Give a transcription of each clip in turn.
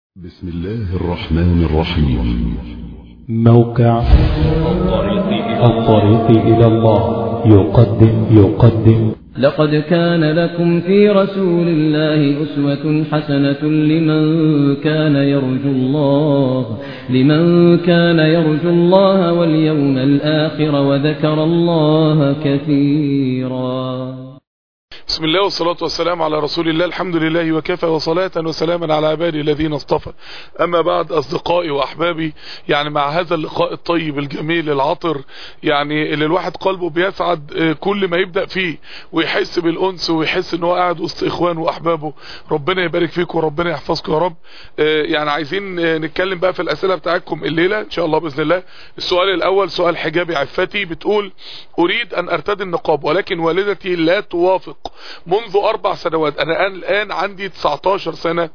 بسم الله الرحمن الرحيم موقع الطريق إلى الله يقدم يقدم لقد كان لكم في رسول الله أسوة حسنة لمن كان يرجو الله لمن كان يرجو الله واليوم الآخر وذكر الله كثيرا بسم الله والصلاة والسلام على رسول الله الحمد لله وكفى وصلاة وسلاما على عبادي الذين اصطفى أما بعد أصدقائي وأحبابي يعني مع هذا اللقاء الطيب الجميل العطر يعني اللي الواحد قلبه بيسعد آه، كل ما يبدأ فيه ويحس بالأنس ويحس ان هو قاعد وسط إخوانه وأحبابه ربنا يبارك فيكم وربنا يحفظكم يا رب آه، يعني عايزين آه، نتكلم بقى في الأسئلة بتاعتكم الليلة إن شاء الله بإذن الله السؤال الأول سؤال حجابي عفتي بتقول أريد أن أرتدي النقاب ولكن والدتي لا توافق منذ أربع سنوات أنا الآن عندي 19 سنة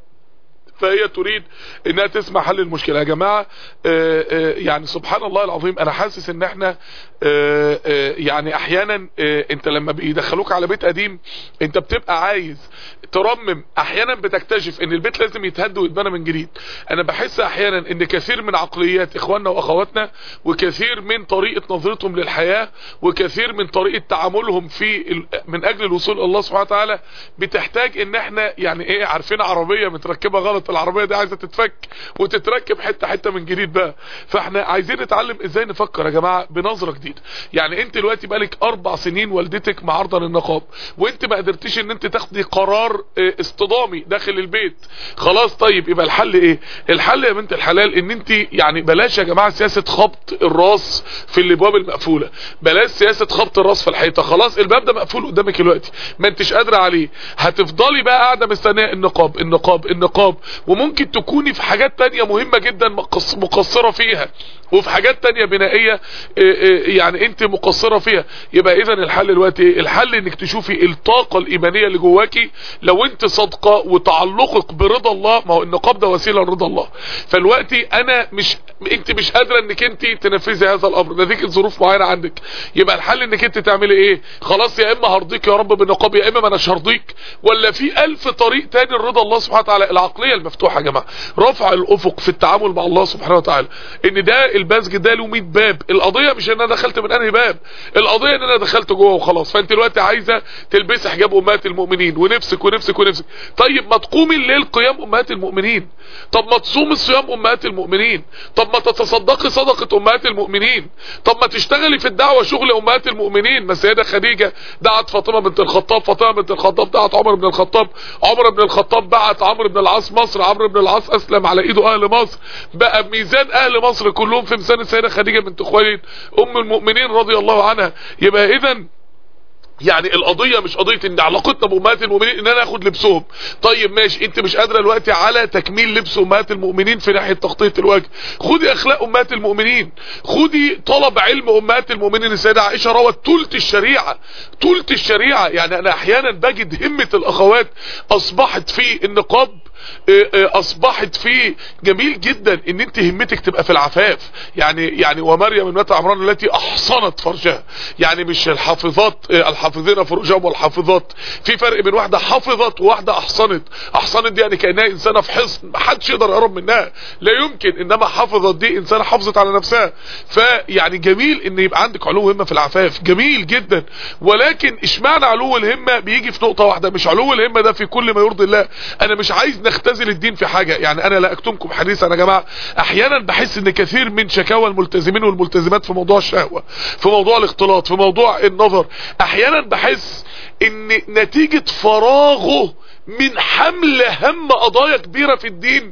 فهي تريد انها تسمع حل المشكله يا جماعه آه، آه، يعني سبحان الله العظيم انا حاسس ان احنا آه، آه، يعني احيانا آه، انت لما بيدخلوك على بيت قديم انت بتبقى عايز ترمم احيانا بتكتشف ان البيت لازم يتهد ويتبنى من جديد انا بحس احيانا ان كثير من عقليات اخواننا واخواتنا وكثير من طريقه نظرتهم للحياه وكثير من طريقه تعاملهم في ال- من اجل الوصول الى الله سبحانه وتعالى بتحتاج ان احنا يعني ايه عارفين عربيه متركبه غلط العربيه دي عايزه تتفك وتتركب حته حته من جديد بقى فاحنا عايزين نتعلم ازاي نفكر يا جماعه بنظره جديده يعني انت دلوقتي بقالك اربع سنين والدتك معارضه للنقاب وانت ما قدرتيش ان انت تاخدي قرار اه، اصطدامي داخل البيت خلاص طيب يبقى الحل ايه الحل يا بنت الحلال ان انت يعني بلاش يا جماعه سياسه خبط الراس في الابواب المقفوله بلاش سياسه خبط الراس في الحيطه خلاص الباب ده مقفول قدامك دلوقتي ما انتش قادره عليه هتفضلي بقى قاعده مستنيه النقاب النقاب النقاب وممكن تكوني في حاجات تانية مهمه جدا مقص- مقصره فيها وفي حاجات تانية بنائيه اه، اه، يعني انت مقصره فيها يبقى اذا الحل دلوقتي ايه الحل انك تشوفي الطاقه الايمانيه اللي جواكي لو انت صادقه وتعلقك برضا الله ما هو النقاب ده وسيله لرضا الله فالوقتي انا مش انت مش قادره انك انت تنفذي هذا الامر نتيجه ظروف معينه عندك يبقى الحل انك انت تعملي ايه خلاص يا اما هرضيك يا رب بالنقاب يا اما ما اناش هرضيك ولا في الف طريق تاني لرضا الله سبحانه وتعالى العقليه المفتوحه يا جماعه رفع الافق في التعامل مع الله سبحانه وتعالى ان ده المسجد ده له 100 باب القضيه مش ان انا دخلت من انهي باب القضيه ان انا دخلت جوه وخلاص فانت دلوقتي عايزه تلبسي حجاب امهات المؤمنين ونفسك ونفسك ونفسك طيب ما تقومي الليل قيام امهات المؤمنين طب ما تصومي صيام امهات المؤمنين طب ما تتصدقي صدقه امهات المؤمنين طب ما تشتغلي في الدعوه شغل امهات المؤمنين ما السيده خديجه دعت فاطمه بنت الخطاب فاطمه بنت الخطاب دعت عمر بن الخطاب عمر بن الخطاب بعت عمرو بن العاص مصر عمرو بن العاص اسلم على ايده اهل مصر بقى ميزان اهل مصر كلهم في ميزان السيده خديجه بنت خويلد ام المؤمنين رضي الله عنها يبقى اذا يعني القضية مش قضية ان علاقتنا بأمهات المؤمنين ان انا اخد لبسهم طيب ماشي انت مش قادرة دلوقتي على تكميل لبس امهات المؤمنين في ناحية تغطية الوجه خدي اخلاق امهات المؤمنين خدي طلب علم امهات المؤمنين السيدة عائشة روت تلت الشريعة تلت الشريعة يعني انا احيانا بجد همة الاخوات اصبحت في النقاب اه، اه، اصبحت في جميل جدا ان انت همتك تبقى في العفاف يعني يعني ومريم ابنه عمران التي احصنت فرجها يعني مش الحافظات اه، الحافظين فروجهم والحافظات في فرق بين واحده حفظت وواحده احصنت احصنت دي يعني كانها انسانه في حصن محدش يقدر يقرب منها لا يمكن انما حفظت دي انسانه حافظت على نفسها فيعني جميل ان يبقى عندك علو همه في العفاف جميل جدا ولكن اشمعنى علو الهمه بيجي في نقطه واحده مش علو الهمه ده في كل ما يرضي الله انا مش عايز نختزل الدين في حاجه يعني انا لا اكتمكم حديثا يا جماعه احيانا بحس ان كثير من شكاوى الملتزمين والملتزمات في موضوع الشهوه في موضوع الاختلاط في موضوع النظر احيانا بحس ان نتيجه فراغه من حمل هم قضايا كبيرة في الدين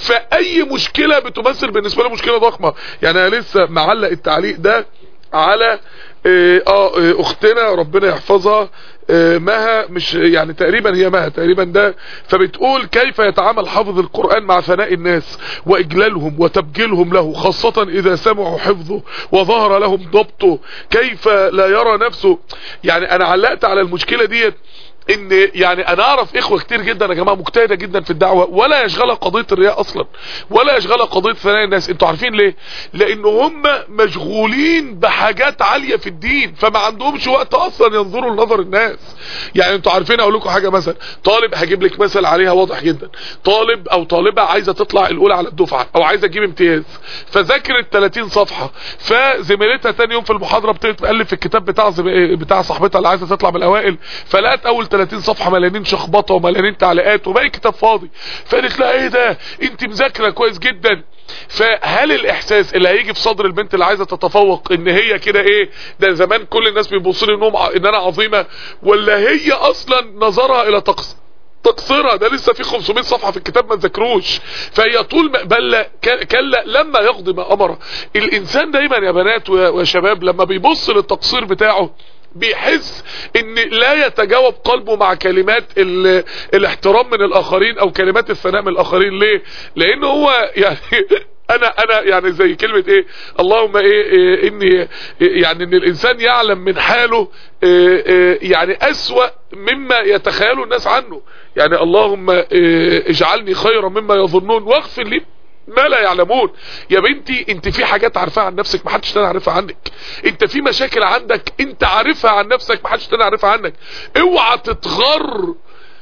فأي مشكلة بتمثل بالنسبة له مشكلة ضخمة يعني أنا لسه معلق التعليق ده على اه آه، اختنا ربنا يحفظها آه، مها مش يعني تقريبا هي مها تقريبا ده فبتقول كيف يتعامل حافظ القرآن مع ثناء الناس واجلالهم وتبجيلهم له خاصة اذا سمعوا حفظه وظهر لهم ضبطه كيف لا يرى نفسه يعني انا علقت على المشكلة ديت ان يعني انا اعرف اخوه كتير جدا يا جماعه مجتهده جدا في الدعوه ولا يشغلها قضيه الرياء اصلا ولا يشغلها قضيه ثناء الناس انتوا عارفين ليه لان هم مشغولين بحاجات عاليه في الدين فما عندهمش وقت اصلا ينظروا لنظر الناس يعني انتوا عارفين اقول لكم حاجه مثلا طالب هجيب لك مثل عليها واضح جدا طالب او طالبه عايزه تطلع الاولى على الدفعه او عايزه تجيب امتياز فذاكرت 30 صفحه فزميلتها تاني يوم في المحاضره بتقلب في الكتاب بتاع زم... بتاع صاحبتها اللي عايزه تطلع من الاوائل فلقت اول 30 صفحه مليانين شخبطه ومليانين تعليقات وباقي الكتاب فاضي فقالت لها ايه ده انت مذاكره كويس جدا فهل الاحساس اللي هيجي في صدر البنت اللي عايزه تتفوق ان هي كده ايه ده زمان كل الناس بيبصوا لي انهم ان انا عظيمه ولا هي اصلا نظرها الى تقصير تقصيرها ده لسه في 500 صفحة في الكتاب ما تذكروش فهي طول ما بل كلا لما يقضي ما امره الانسان دايما يا بنات ويا شباب لما بيبص للتقصير بتاعه بيحس ان لا يتجاوب قلبه مع كلمات ال... الاحترام من الاخرين او كلمات الثناء من الاخرين ليه لان هو يعني انا انا يعني زي كلمة ايه اللهم ايه, إيه اني إيه يعني ان الانسان يعلم من حاله إيه إيه يعني اسوأ مما يتخيله الناس عنه يعني اللهم إيه اجعلني خيرا مما يظنون واغفر لي ما لا يعلمون يا بنتي انت في حاجات عارفاها عن نفسك محدش تاني عارفها عنك انت في مشاكل عندك انت عارفها عن نفسك محدش تاني عارفها عنك اوعى تتغر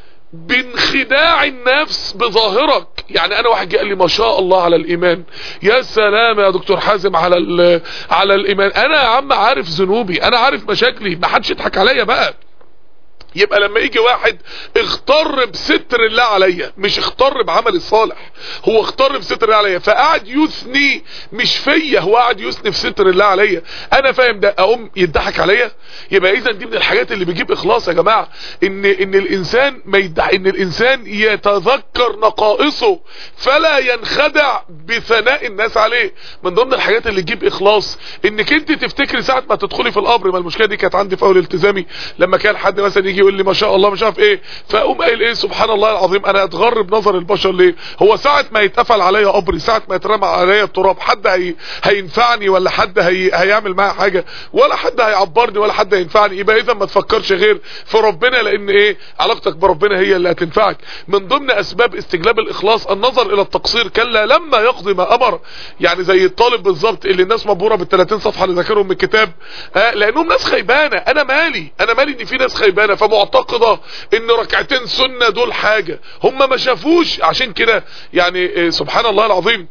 بانخداع النفس بظاهرك يعني انا واحد قال لي ما شاء الله على الايمان يا سلام يا دكتور حازم على على الايمان انا يا عم عارف ذنوبي انا عارف مشاكلي ما حدش يضحك عليا بقى يبقى لما يجي واحد اغتر بستر الله عليا مش اغتر بعمل الصالح هو اغتر بستر الله عليا فقعد يثني مش فيا هو قعد يثني في ستر الله عليا انا فاهم ده اقوم يضحك عليا يبقى اذا دي من الحاجات اللي بتجيب اخلاص يا جماعه ان ان الانسان ما يدع ان الانسان يتذكر نقائصه فلا ينخدع بثناء الناس عليه من ضمن الحاجات اللي تجيب اخلاص انك انت تفتكري ساعه ما تدخلي في القبر ما المشكله دي كانت عندي في اول التزامي لما كان حد مثلا يجي يقول لي ما شاء الله مش عارف ايه فاقوم قايل ايه سبحان الله العظيم انا اتغر بنظر البشر ليه هو ساعه ما يتقفل عليا قبري ساعه ما يترمى عليا التراب حد هي هينفعني ولا حد هي هيعمل معايا حاجه ولا حد هيعبرني ولا حد هينفعني يبقى اذا ما تفكرش غير في ربنا لان ايه علاقتك بربنا هي اللي هتنفعك من ضمن اسباب استجلاب الاخلاص النظر الى التقصير كلا لما يقضي ما امر يعني زي الطالب بالظبط اللي الناس مبهوره بال 30 صفحه اللي ذاكرهم من الكتاب آه لانهم ناس خيبانه انا مالي انا مالي ان في ناس خيبانه فمعتقده ان ركعتين سنه دول حاجه هم ما شافوش عشان كده يعني آه سبحان الله العظيم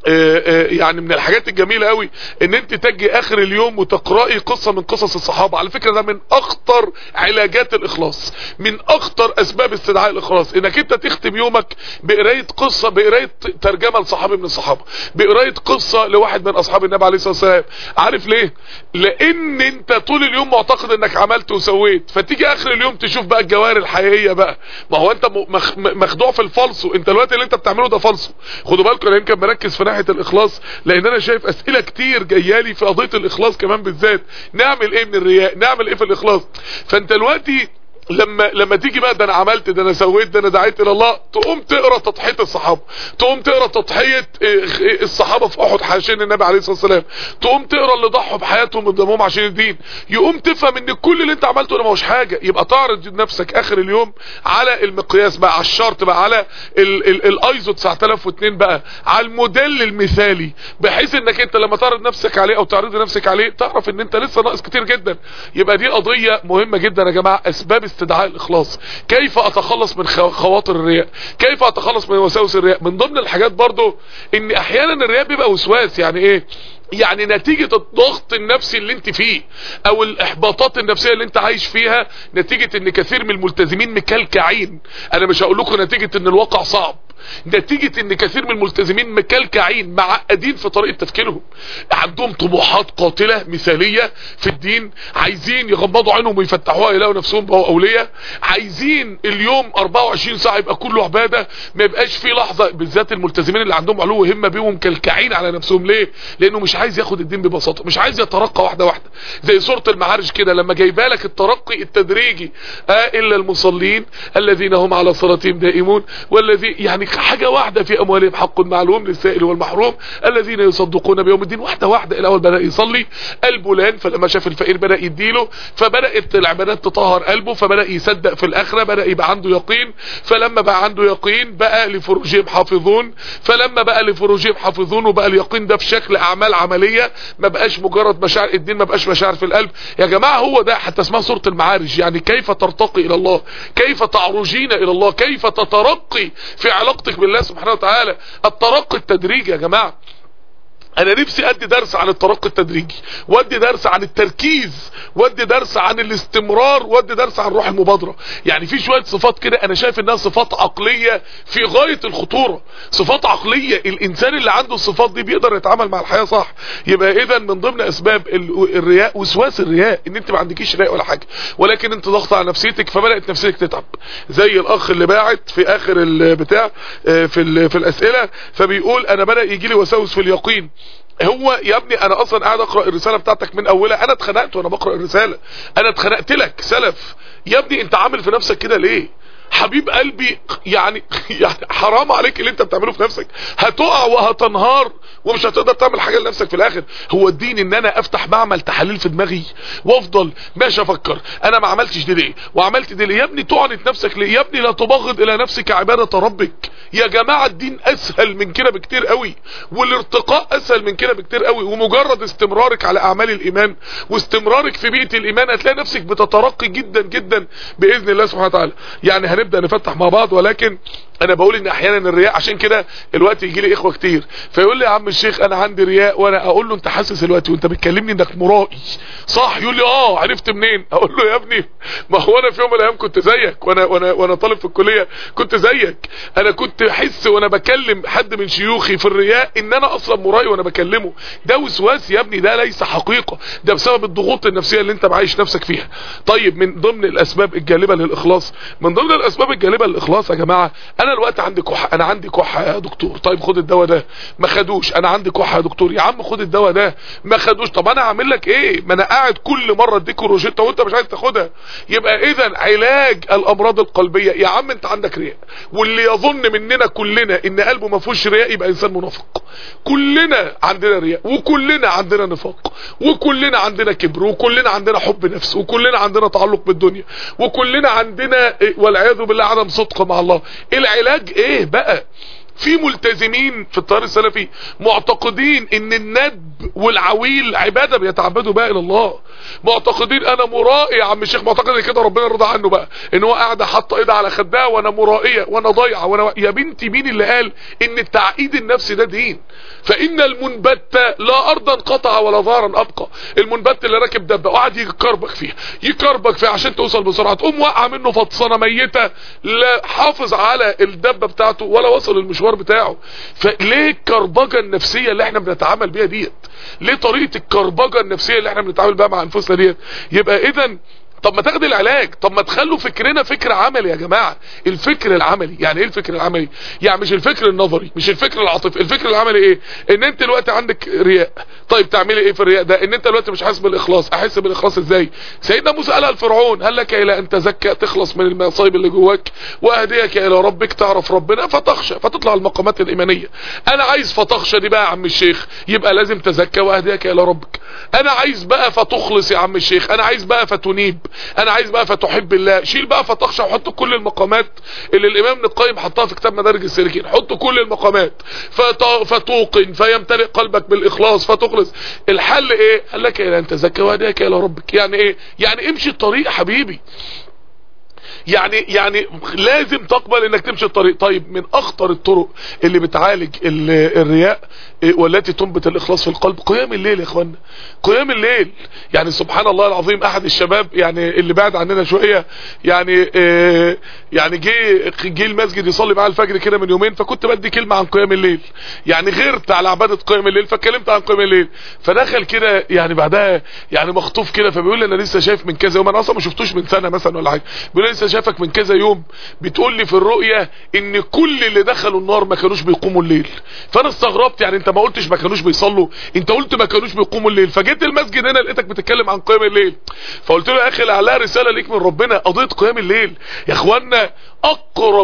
يعني من الحاجات الجميلة قوي ان انت تجي اخر اليوم وتقرأي قصة من قصص الصحابة على فكرة ده من اخطر علاجات الاخلاص من اخطر اسباب استدعاء الاخلاص انك انت تختم يومك بقراية قصة بقراية ترجمة لصحابي من الصحابة بقراية قصة لواحد من اصحاب النبي عليه الصلاة والسلام عارف ليه لان انت طول اليوم معتقد انك عملت وسويت فتيجي اخر اليوم تشوف بقى الجوار الحقيقية بقى ما هو انت مخدوع في الفالصو انت الوقت اللي انت بتعمله ده فالصو خدوا بالكم انا يمكن مركز في ناحيه الاخلاص لان انا شايف اسئله كتير جايالي في قضيه الاخلاص كمان بالذات نعمل ايه من الرياء نعمل ايه في الاخلاص فانت دلوقتي لما لما تيجي بقى ده انا عملت ده انا سويت ده انا دعيت الى الله تقوم تقرا تضحيه الصحابه تقوم تقرا تضحيه الصحابه في احد عشان النبي عليه الصلاه والسلام تقوم تقرا اللي ضحوا بحياتهم بدمهم عشان الدين يقوم تفهم ان كل اللي انت عملته ده ما هوش حاجه يبقى تعرض نفسك اخر اليوم على المقياس بقى على الشرط بقى على الايزو 9002 بقى على الموديل المثالي بحيث انك انت لما تعرض نفسك عليه او تعرض نفسك عليه تعرف ان انت لسه ناقص كتير جدا يبقى دي قضيه مهمه جدا يا جماعه اسباب استدعاء الاخلاص كيف اتخلص من خواطر الرياء كيف اتخلص من وساوس الرياء من ضمن الحاجات برضو ان احيانا الرياء بيبقى وسواس يعني ايه يعني نتيجة الضغط النفسي اللي انت فيه او الاحباطات النفسية اللي انت عايش فيها نتيجة ان كثير من الملتزمين مكلكعين انا مش هقول لكم نتيجة ان الواقع صعب نتيجة ان كثير من الملتزمين مكلكعين معقدين في طريقة تفكيرهم عندهم طموحات قاتلة مثالية في الدين عايزين يغمضوا عينهم ويفتحوها يلاقوا نفسهم بقوا اولياء عايزين اليوم 24 ساعة يبقى كله عبادة ما يبقاش في لحظة بالذات الملتزمين اللي عندهم علو همة بيهم مكلكعين على نفسهم ليه لانه مش عايز ياخد الدين ببساطة مش عايز يترقى واحدة واحدة زي سورة المعارج كده لما جايبه لك الترقي التدريجي آه الا المصلين الذين هم على صلاتهم دائمون والذي يعني حاجة واحدة في اموالهم حق معلوم للسائل والمحروم الذين يصدقون بيوم الدين واحدة واحدة الاول بدأ يصلي قلبه لان فلما شاف الفقير بدأ يديله فبدأت العبادات تطهر قلبه فبدأ يصدق في الاخرة بدأ يبقى عنده يقين فلما بقى عنده يقين بقى لفروجهم حافظون فلما بقى لفروجهم حافظون وبقى اليقين ده في شكل اعمال عملية ما بقاش مجرد مشاعر الدين ما بقاش مشاعر في القلب يا جماعة هو ده حتى اسمها سورة المعارج يعني كيف ترتقي الى الله كيف تعرجين الى الله كيف تترقي في علاقتك بالله سبحانه وتعالى الترقي التدريجي يا جماعة انا نفسي ادي درس عن الترقي التدريجي وادي درس عن التركيز وادي درس عن الاستمرار وادي درس عن روح المبادرة يعني في شوية صفات كده انا شايف انها صفات عقلية في غاية الخطورة صفات عقلية الانسان اللي عنده الصفات دي بيقدر يتعامل مع الحياة صح يبقى اذا من ضمن اسباب ال- الرياء وسواس الرياء ان انت ما عندكيش رياء ولا حاجة ولكن انت ضغط على نفسيتك فبدأت نفسيتك تتعب زي الاخ اللي باعت في اخر البتاع آه، في ال- في الاسئلة فبيقول انا بدأ يجي لي وساوس في اليقين هو يا ابني انا اصلا قاعد اقرا الرساله بتاعتك من اولها انا اتخنقت وانا بقرا الرساله انا اتخنقت لك سلف يا ابني انت عامل في نفسك كده ليه حبيب قلبي يعني يعني حرام عليك اللي انت بتعمله في نفسك هتقع وهتنهار ومش هتقدر تعمل حاجه لنفسك في الاخر هو الدين ان انا افتح معمل تحاليل في دماغي وافضل ماشي افكر انا ما عملتش دي ليه وعملت دي ليه يا ابني تعنت نفسك ليه يا ابني لا تبغض الى نفسك عباده ربك يا جماعه الدين اسهل من كده بكتير قوي والارتقاء اسهل من كده بكتير قوي ومجرد استمرارك على اعمال الايمان واستمرارك في بيئه الايمان هتلاقي نفسك بتترقي جدا جدا باذن الله سبحانه وتعالى يعني هنبدا نفتح مع بعض ولكن انا بقول ان احيانا الرياء عشان كده الوقت يجي لي اخوه كتير فيقول لي يا عم الشيخ انا عندي رياء وانا اقول له انت حاسس الوقت وانت بتكلمني انك مرائي صح يقول لي اه عرفت منين اقول له يا ابني ما هو انا في يوم من الايام كنت زيك وانا وانا وانا طالب في الكليه كنت زيك انا كنت احس وانا بكلم حد من شيوخي في الرياء ان انا اصلا مرائي وانا بكلمه ده وسواس يا ابني ده ليس حقيقه ده بسبب الضغوط النفسيه اللي انت معايش نفسك فيها طيب من ضمن الاسباب الجالبه للاخلاص من ضمن الاسباب الجالبه للاخلاص يا جماعه انا الوقت عندي كحه انا عندي كحه يا دكتور طيب خد الدواء ده ما خدوش انا عندي كحه يا دكتور يا عم خد الدواء ده ما خدوش طب انا اعمل لك ايه ما انا قاعد كل مره اديك روشته وانت مش عايز تاخدها يبقى اذا علاج الامراض القلبيه يا عم انت عندك رياء واللي يظن مننا كلنا ان قلبه ما فيهوش رياء يبقى انسان منافق كلنا عندنا رياء وكلنا عندنا نفاق وكلنا عندنا كبر وكلنا عندنا حب نفس وكلنا عندنا تعلق بالدنيا وكلنا عندنا إيه، والعياذ بالله عدم صدق مع الله العلاج ايه بقى في ملتزمين في التيار السلفي معتقدين ان الندب والعويل عباده بيتعبدوا بها الى الله معتقدين انا مرائي يا عم الشيخ معتقد ان كده ربنا يرضى عنه بقى ان هو قاعده حاطه ايدها على خدها وانا مرائيه وانا ضايعه وانا يا بنتي مين اللي قال ان التعقيد النفسي ده دين فان المنبت لا ارضا قطع ولا ظهرا ابقى المنبت اللي راكب دبه وقعد يكربك فيها يكربك فيها عشان توصل بسرعه تقوم واقعه منه فطسانه ميته لا حافظ على الدبه بتاعته ولا وصل المشوار بتاعه فليه الكربجه النفسيه اللي احنا بنتعامل بيها ديت ليه طريقه الكربجه النفسيه اللي احنا بنتعامل بيها مع انفسنا ديت يبقى اذا طب ما تاخد العلاج طب ما تخلوا فكرنا فكر عملي يا جماعة الفكر العملي يعني ايه الفكر العملي يعني مش الفكر النظري مش الفكر العاطفي الفكر العملي ايه ان انت دلوقتي عندك رياء طيب تعملي ايه في الرياء ده ان انت دلوقتي مش حاسس بالاخلاص احس بالاخلاص ازاي سيدنا موسى قالها لفرعون هل لك الى ان تزكى تخلص من المصايب اللي جواك واهديك الى ربك تعرف ربنا فتخشى فتطلع المقامات الايمانيه انا عايز فتخشى دي بقى يا عم الشيخ يبقى لازم تزكى واهديك الى ربك انا عايز بقى فتخلص يا عم الشيخ انا عايز بقى فتنيب انا عايز بقى فتحب الله شيل بقى فتخشى وحط كل المقامات اللي الامام ابن القيم حطها في كتاب مدارج السالكين حط كل المقامات فت... فتوقن فيمتلئ قلبك بالاخلاص فتخلص الحل ايه قال لك الى ان تزكى وهديك الى ربك يعني ايه يعني امشي الطريق يا حبيبي يعني يعني لازم تقبل انك تمشي الطريق طيب من اخطر الطرق اللي بتعالج ال- الرياء إيه، والتي تنبت الاخلاص في القلب قيام الليل يا اخوانا قيام الليل يعني سبحان الله العظيم احد الشباب يعني اللي بعد عننا شويه يعني إيه يعني جه جه المسجد يصلي معاه الفجر كده من يومين فكنت بدي كلمه عن قيام الليل يعني غيرت على عباده قيام الليل فاتكلمت عن قيام الليل فدخل كده يعني بعدها يعني مخطوف كده فبيقول لي انا لسه شايف من كذا يوم انا اصلا ما شفتوش من سنه مثلا ولا حاجه بيقول لي لسه شافك من كذا يوم بتقول لي في الرؤيه ان كل اللي دخلوا النار ما كانوش بيقوموا الليل فانا استغربت يعني انت ما قلتش ما كانوش بيصلوا انت قلت ما كانوش بيقوموا الليل فجيت المسجد هنا لقيتك بتتكلم عن قيام الليل فقلت له يا اخي لعلها رساله ليك من ربنا قضيه قيام الليل يا اخوانا اقرب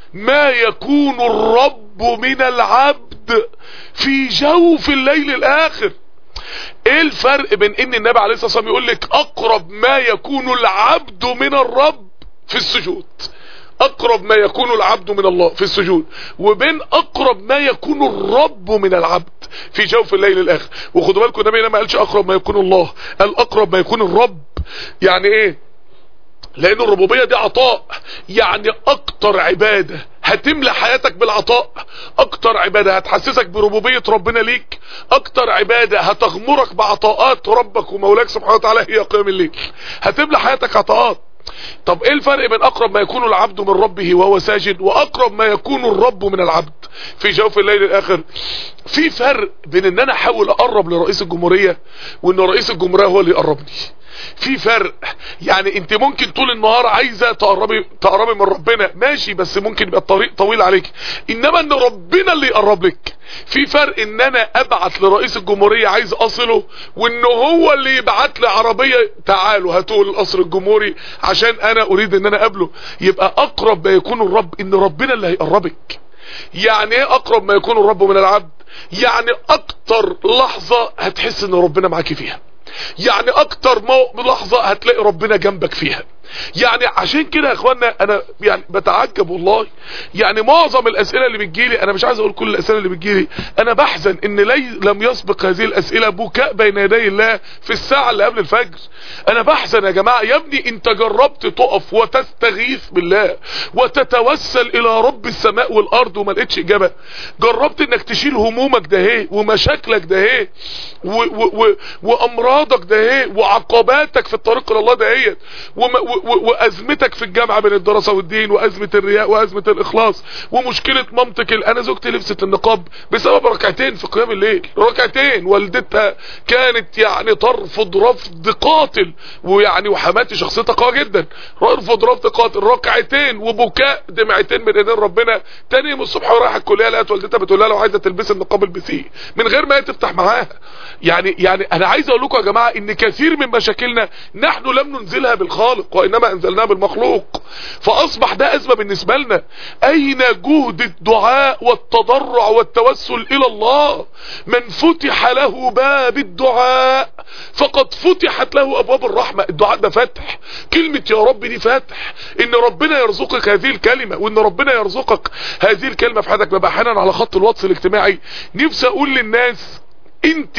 ما يكون الرب من العبد في جوف الليل الاخر ايه الفرق بين ان النبي عليه الصلاة والسلام يقول لك اقرب ما يكون العبد من الرب في السجود اقرب ما يكون العبد من الله في السجود وبين اقرب ما يكون الرب من العبد في جوف الليل الاخر وخدوا بالكم النبي ما قالش اقرب ما يكون الله قال اقرب ما يكون الرب يعني ايه لان الربوبية دي عطاء يعني اكتر عبادة هتملى حياتك بالعطاء اكتر عبادة هتحسسك بربوبية ربنا ليك اكتر عبادة هتغمرك بعطاءات ربك ومولاك سبحانه وتعالى هي قيام الليل هتملى حياتك عطاءات طب ايه الفرق بين اقرب ما يكون العبد من ربه وهو ساجد واقرب ما يكون الرب من العبد في جوف الليل الاخر في فرق بين ان انا احاول اقرب لرئيس الجمهورية وان رئيس الجمهورية هو اللي يقربني في فرق يعني انت ممكن طول النهار عايزة تقربي تقربي من ربنا ماشي بس ممكن يبقى الطريق طويل عليك انما ان ربنا اللي يقرب لك في فرق ان انا ابعت لرئيس الجمهورية عايز اصله وان هو اللي يبعت لي عربية تعالوا هاتوا القصر الجمهوري عشان انا اريد ان انا اقابله يبقى اقرب ما يكون الرب ان ربنا اللي هيقربك يعني ايه اقرب ما يكون الرب من العبد يعني اكتر لحظة هتحس ان ربنا معاكي فيها يعني اكتر لحظة هتلاقي ربنا جنبك فيها يعني عشان كده يا اخوانا انا يعني بتعجب والله يعني معظم الاسئله اللي بتجيلي انا مش عايز اقول كل الاسئله اللي بتجيلي انا بحزن ان لي لم يسبق هذه الاسئله بكاء بين يدي الله في الساعه اللي قبل الفجر انا بحزن يا جماعه يا ابني انت جربت تقف وتستغيث بالله وتتوسل الى رب السماء والارض وما لقيتش اجابه جربت انك تشيل همومك ده ايه ومشاكلك ده ايه وامراضك ده ايه وعقباتك في الطريق الى الله ده ايه وازمتك في الجامعة بين الدراسة والدين وازمة الرياء وازمة الاخلاص ومشكلة مامتك انا زوجتي لبست النقاب بسبب ركعتين في قيام الليل ركعتين والدتها كانت يعني ترفض رفض قاتل ويعني وحماتي شخصيتها قوية جدا رفض رفض قاتل ركعتين وبكاء دمعتين من ايدين ربنا تاني يوم الصبح ورايحه الكليه لقيت والدتها بتقول لها لو عايزه تلبسي النقاب البسيه من غير ما هي تفتح معاها يعني يعني انا عايز اقول لكم يا جماعه ان كثير من مشاكلنا نحن لم ننزلها بالخالق وانما انزلناه بالمخلوق فاصبح ده ازمه بالنسبه لنا اين جهد الدعاء والتضرع والتوسل الى الله من فتح له باب الدعاء فقد فتحت له ابواب الرحمه الدعاء ده فتح كلمه يا رب دي فتح ان ربنا يرزقك هذه الكلمه وان ربنا يرزقك هذه الكلمه في حياتك ببقى احيانا على خط الواتس الاجتماعي نفسي اقول للناس انت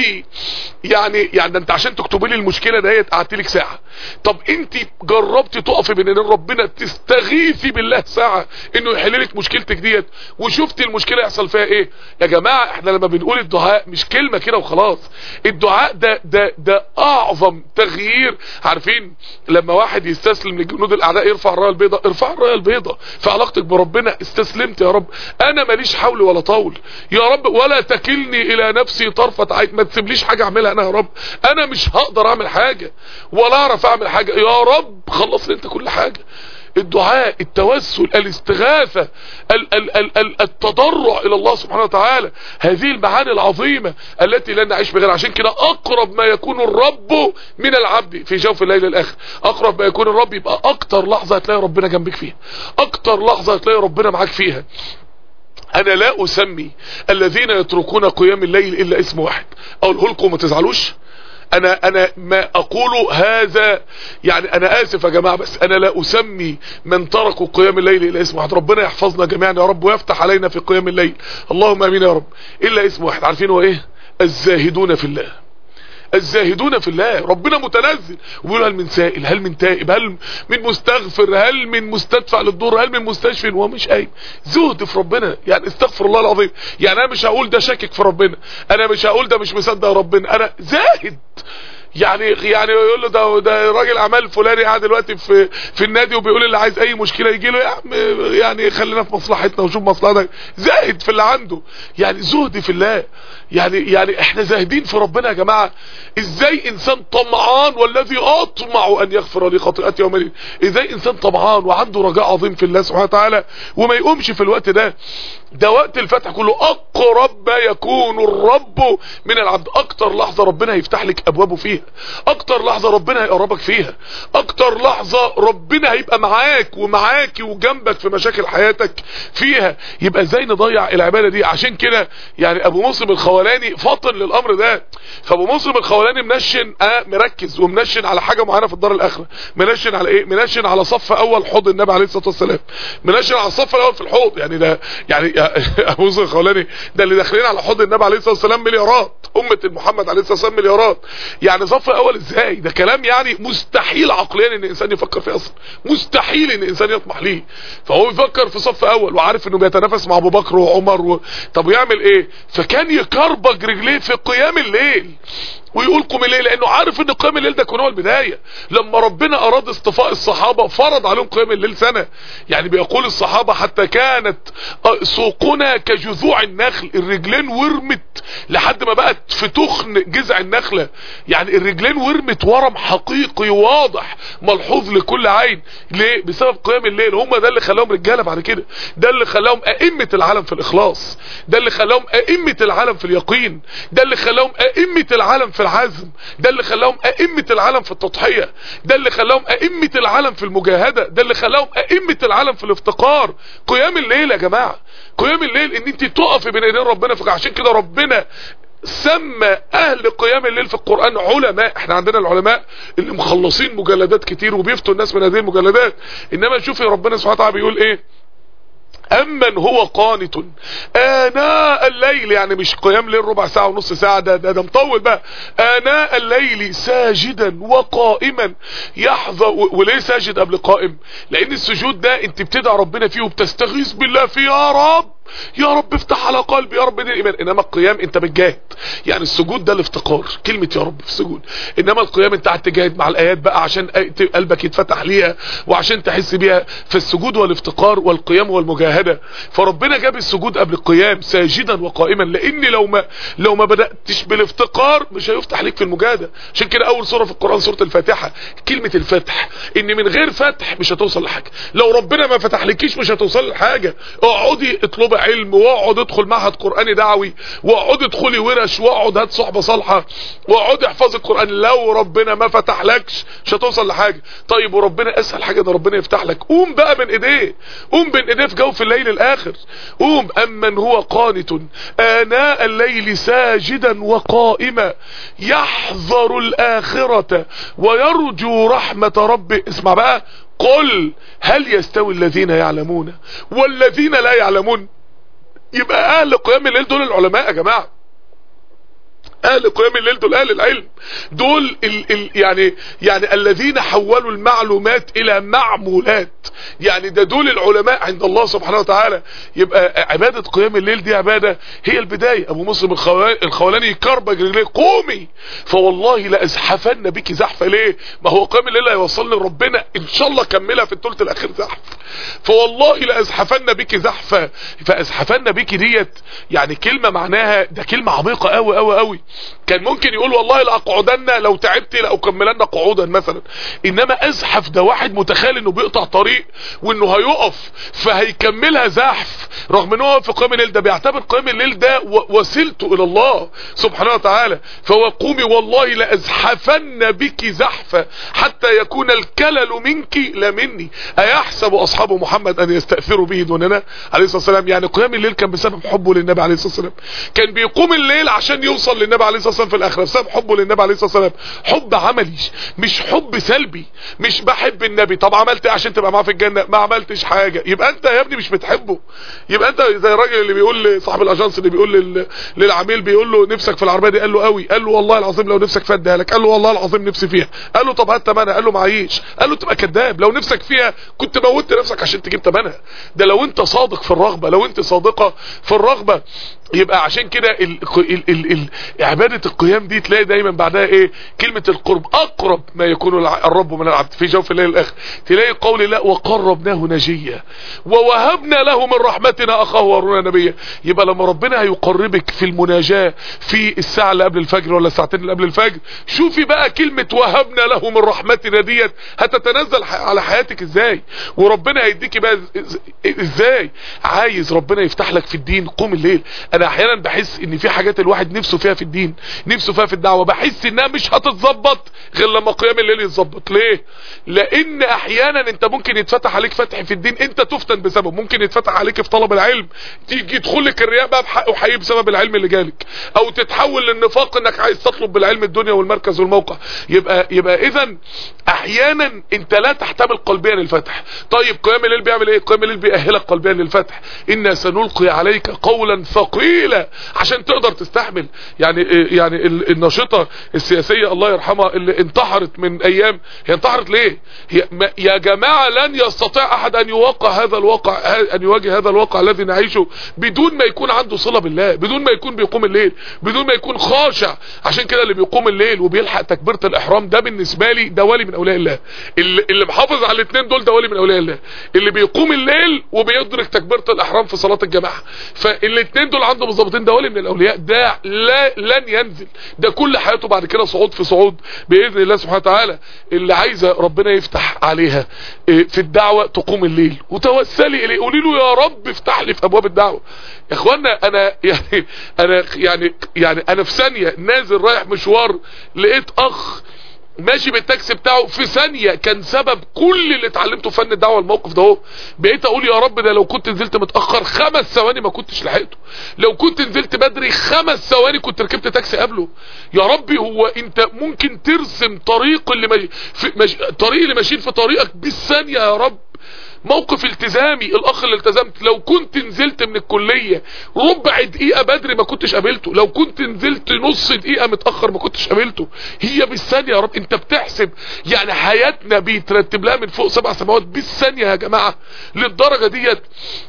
يعني يعني انت عشان تكتبي لي المشكله ديت قعدت لك ساعه طب انت جربتي تقفي بين ايدين ربنا تستغيثي بالله ساعه انه يحل لك مشكلتك ديت وشفتي المشكله يحصل فيها ايه يا جماعه احنا لما بنقول الدعاء مش كلمه كده وخلاص الدعاء ده ده ده اعظم تغيير عارفين لما واحد يستسلم لجنود الاعداء يرفع الرايه البيضاء ارفع الرايه البيضاء في علاقتك بربنا استسلمت يا رب انا ماليش حول ولا طول يا رب ولا تكلني الى نفسي طرفه عين ما تسيبليش حاجه اعملها انا يا رب انا مش هقدر اعمل حاجه ولا اعرف اعمل حاجه يا رب خلص لي انت كل حاجه الدعاء التوسل الاستغاثة ال ال ال ال التضرع الى الله سبحانه وتعالى هذه المعاني العظيمة التي لن نعيش بغير عشان كده اقرب ما يكون الرب من العبد في جوف الليل الاخر اقرب ما يكون الرب يبقى اكتر لحظة هتلاقي ربنا جنبك فيها اكتر لحظة هتلاقي ربنا معاك فيها انا لا اسمي الذين يتركون قيام الليل الا اسم واحد اقوله لكم ما تزعلوش انا انا ما اقوله هذا يعني انا اسف يا جماعة بس انا لا اسمي من تركوا قيام الليل الا اسم واحد ربنا يحفظنا جميعا يا رب ويفتح علينا في قيام الليل اللهم امين يا رب الا اسم واحد عارفين هو ايه الزاهدون في الله الزاهدون في الله ربنا متنزل وبيقول هل من سائل هل من تائب هل من مستغفر هل من مستدفع للضر هل من مستشفي وهو مش قايم زهد في ربنا يعني استغفر الله العظيم يعني انا مش هقول ده شاكك في ربنا انا مش هقول ده مش مصدق ربنا انا زاهد يعني يعني يقول له ده ده راجل اعمال فلاني قاعد دلوقتي في في النادي وبيقول اللي عايز اي مشكله يجي له يا عم يعني خلينا في مصلحتنا وشوف مصلحتك زاهد في اللي عنده يعني زهد في الله يعني يعني احنا زاهدين في ربنا يا جماعه ازاي انسان طمعان والذي اطمع ان يغفر لي خطيئتي يوم الدين ازاي انسان طمعان وعنده رجاء عظيم في الله سبحانه وتعالى وما يقومش في الوقت ده ده وقت الفتح كله اقرب ما يكون الرب من العبد اكتر لحظه ربنا هيفتح لك ابوابه فيها فيها اكتر لحظة ربنا هيقربك فيها اكتر لحظة ربنا هيبقى معاك ومعاكي وجنبك في مشاكل حياتك فيها يبقى ازاي نضيع العبادة دي عشان كده يعني ابو مسلم الخولاني فاطن للامر ده فابو مسلم الخولاني منشن اه مركز ومنشن على حاجة معينة في الدار الاخرة منشن على ايه منشن على صف اول حوض النبي عليه الصلاة والسلام منشن على الصف الاول في الحوض يعني ده يعني ابو مسلم الخولاني ده اللي داخلين على حوض النبي عليه الصلاة والسلام مليارات امة محمد عليه الصلاة والسلام مليارات يعني صف اول ازاي ده كلام يعني مستحيل عقليا ان انسان يفكر فيه اصلا مستحيل ان انسان يطمح ليه فهو بيفكر في صف اول وعارف انه بيتنافس مع ابو بكر وعمر و... طب يعمل ايه فكان يكربج رجليه في قيام الليل ويقول قوم الليل لانه عارف ان قيام الليل ده كان هو البدايه لما ربنا اراد اصطفاء الصحابه فرض عليهم قيام الليل سنه يعني بيقول الصحابه حتى كانت سوقنا كجذوع النخل الرجلين ورمت لحد ما بقت في تخن جذع النخله يعني الرجلين ورمت ورم حقيقي واضح ملحوظ لكل عين ليه بسبب قيام الليل هم ده اللي خلاهم رجاله بعد كده ده اللي خلاهم ائمه العالم في الاخلاص ده اللي خلاهم ائمه العالم في اليقين ده اللي خلاهم ائمه العالم في العزم ده اللي خلاهم ائمة العالم في التضحية ده اللي خلاهم ائمة العالم في المجاهدة ده اللي خلاهم ائمة العالم في الافتقار قيام الليل يا جماعة قيام الليل ان انت تقفي بين ايدين ربنا في عشان كده ربنا سمى اهل قيام الليل في القرآن علماء احنا عندنا العلماء اللي مخلصين مجلدات كتير وبيفتوا الناس من هذه المجلدات انما شوفي ربنا سبحانه وتعالى بيقول ايه امن هو قانت اناء الليل يعني مش قيام ليل ربع ساعة ونص ساعة ده, ده, ده مطول بقى اناء الليل ساجدا وقائما يحظى وليه ساجد قبل قائم لان السجود ده انت بتدعى ربنا فيه وبتستغيث بالله فيه يا رب يا رب افتح على قلبي يا رب دي الايمان انما القيام انت بتجاهد يعني السجود ده الافتقار كلمة يا رب في السجود انما القيام انت قاعد تجاهد مع الايات بقى عشان قلبك يتفتح ليها وعشان تحس بيها فالسجود والافتقار والقيام والمجاهدة فربنا جاب السجود قبل القيام ساجدا وقائما لان لو ما لو ما بداتش بالافتقار مش هيفتح ليك في المجاهدة عشان كده اول سورة في القرآن سورة الفاتحة كلمة الفتح ان من غير فتح مش هتوصل لحاجة لو ربنا ما فتح لكيش مش هتوصل لحاجة اقعدي اطلبي علم واقعد ادخل معهد قرآني دعوي واقعد ادخلي ورش واقعد هات صحبة صالحة واقعد احفظ القرآن لو ربنا ما فتح لكش مش هتوصل لحاجة طيب وربنا اسهل حاجة ده ربنا يفتح لك قوم بقى من ايديه قوم بين ايديه في جوف الليل الاخر قوم امن هو قانت اناء الليل ساجدا وقائما يحذر الاخرة ويرجو رحمة ربه اسمع بقى قل هل يستوي الذين يعلمون والذين لا يعلمون يبقى اهل قيام الليل دول العلماء يا جماعه اهل قيام الليل دول اهل العلم دول ال ال يعني يعني الذين حولوا المعلومات الى معمولات يعني ده دول العلماء عند الله سبحانه وتعالى يبقى عبادة قيام الليل دي عبادة هي البداية ابو مسلم الخولاني يكربج رجليه قومي فوالله لازحفن بك زحفة ليه ما هو قيام الليل هيوصلني لربنا ان شاء الله كملها في الثلث الاخير زحف فوالله لازحفن بك زحفة فازحفن بك ديت يعني كلمة معناها ده كلمة عميقة قوي قوي قوي كان ممكن يقول والله لاقعدن لو تعبت لاكملن قعودا مثلا انما ازحف ده واحد متخيل انه بيقطع طريق وانه هيقف فهيكملها زحف رغم ان هو في قيام الليل ده بيعتبر قيام الليل ده وسيلته الى الله سبحانه وتعالى فهو قومي والله لازحفن بك زحفا حتى يكون الكلل منك لا مني ايحسب اصحاب محمد ان يستاثروا به دوننا عليه الصلاه والسلام يعني قيام الليل كان بسبب حبه للنبي عليه الصلاه والسلام كان بيقوم الليل عشان يوصل للنبي عليه الصلاه والسلام في الاخره بسبب حبه للنبي عليه الصلاه والسلام حب عملي مش حب سلبي مش بحب النبي طب عملت ايه عشان تبقى معاه في الجنه ما عملتش حاجه يبقى انت يا ابني مش بتحبه يبقى انت زي الراجل اللي بيقول لصاحب الاجانس اللي بيقول لل... للعميل بيقول له نفسك في العربيه دي قال له قوي قال له والله العظيم لو نفسك فيها اديها لك قال له والله العظيم نفسي فيها قال له طب هات ثمنها قال له معيش قال له تبقى كذاب لو نفسك فيها كنت موتت نفسك عشان تجيب ثمنها ده لو انت صادق في الرغبه لو انت صادقه في الرغبه يبقى عشان كده ال... ال... ال... ال... عبادة القيام دي تلاقي دايما بعدها ايه كلمة القرب اقرب ما يكون الرب من العبد في جوف الليل الاخر تلاقي قول لا وقربناه نجيا ووهبنا له من رحمتنا اخاه هارون نبيا يبقى لما ربنا هيقربك في المناجاة في الساعة اللي قبل الفجر ولا الساعتين اللي قبل الفجر شوفي بقى كلمة وهبنا له من رحمتنا ديت هتتنزل على حياتك ازاي وربنا هيديكي بقى ازاي عايز ربنا يفتح لك في الدين قوم الليل انا احيانا بحس ان في حاجات الواحد نفسه فيها في الدين الدين نفسه فيها في الدعوه بحس انها مش هتتظبط غير لما قيام الليل يتظبط ليه لان احيانا انت ممكن يتفتح عليك فتح في الدين انت تفتن بسببه ممكن يتفتح عليك في طلب العلم تيجي يدخل لك الرياء بقى بحقه حقيقي بسبب العلم اللي جالك او تتحول للنفاق انك عايز تطلب بالعلم الدنيا والمركز والموقع يبقى يبقى اذا احيانا انت لا تحتمل قلبيا الفتح طيب قيام الليل بيعمل ايه قيام الليل بيأهلك قلبيا للفتح انا سنلقي عليك قولا ثقيلا عشان تقدر تستحمل يعني يعني الناشطه السياسيه الله يرحمها اللي انتحرت من ايام هي انتحرت ليه هي يا جماعه لن يستطيع احد ان يواقع هذا الواقع ان يواجه هذا الواقع الذي نعيشه بدون ما يكون عنده صله بالله بدون ما يكون بيقوم الليل بدون ما يكون خاشع عشان كده اللي بيقوم الليل وبيلحق تكبيره الاحرام ده بالنسبه لي ده ولي من اولياء الله اللي, اللي محافظ على الاثنين دول ده ولي من اولياء الله اللي بيقوم الليل وبيدرك تكبيره الاحرام في صلاه الجماعه فالاثنين دول عندهم مظبطين ده ولي من الاولياء ده لا لن ينزل ده كل حياته بعد كده صعود في صعود باذن الله سبحانه وتعالى اللي عايزه ربنا يفتح عليها في الدعوه تقوم الليل وتوسلي اليه قولي له يا رب افتح لي في ابواب الدعوه يا اخوانا انا يعني انا يعني يعني انا في ثانيه نازل رايح مشوار لقيت اخ ماشي بالتاكسي بتاعه في ثانية كان سبب كل اللي اتعلمته في فن الدعوة الموقف ده هو بقيت اقول يا رب ده لو كنت نزلت متأخر خمس ثواني ما كنتش لحقته لو كنت نزلت بدري خمس ثواني كنت ركبت تاكسي قبله يا ربي هو انت ممكن ترسم طريق اللي مج... في مج... طريق اللي ماشيين في طريقك بالثانية يا رب موقف التزامي الاخ اللي التزمت لو كنت نزلت من الكلية ربع دقيقة بدري ما كنتش قابلته لو كنت نزلت نص دقيقة متأخر ما كنتش قابلته هي بالثانية يا رب انت بتحسب يعني حياتنا بيترتب لها من فوق سبع سماوات بالثانية يا جماعة للدرجة ديت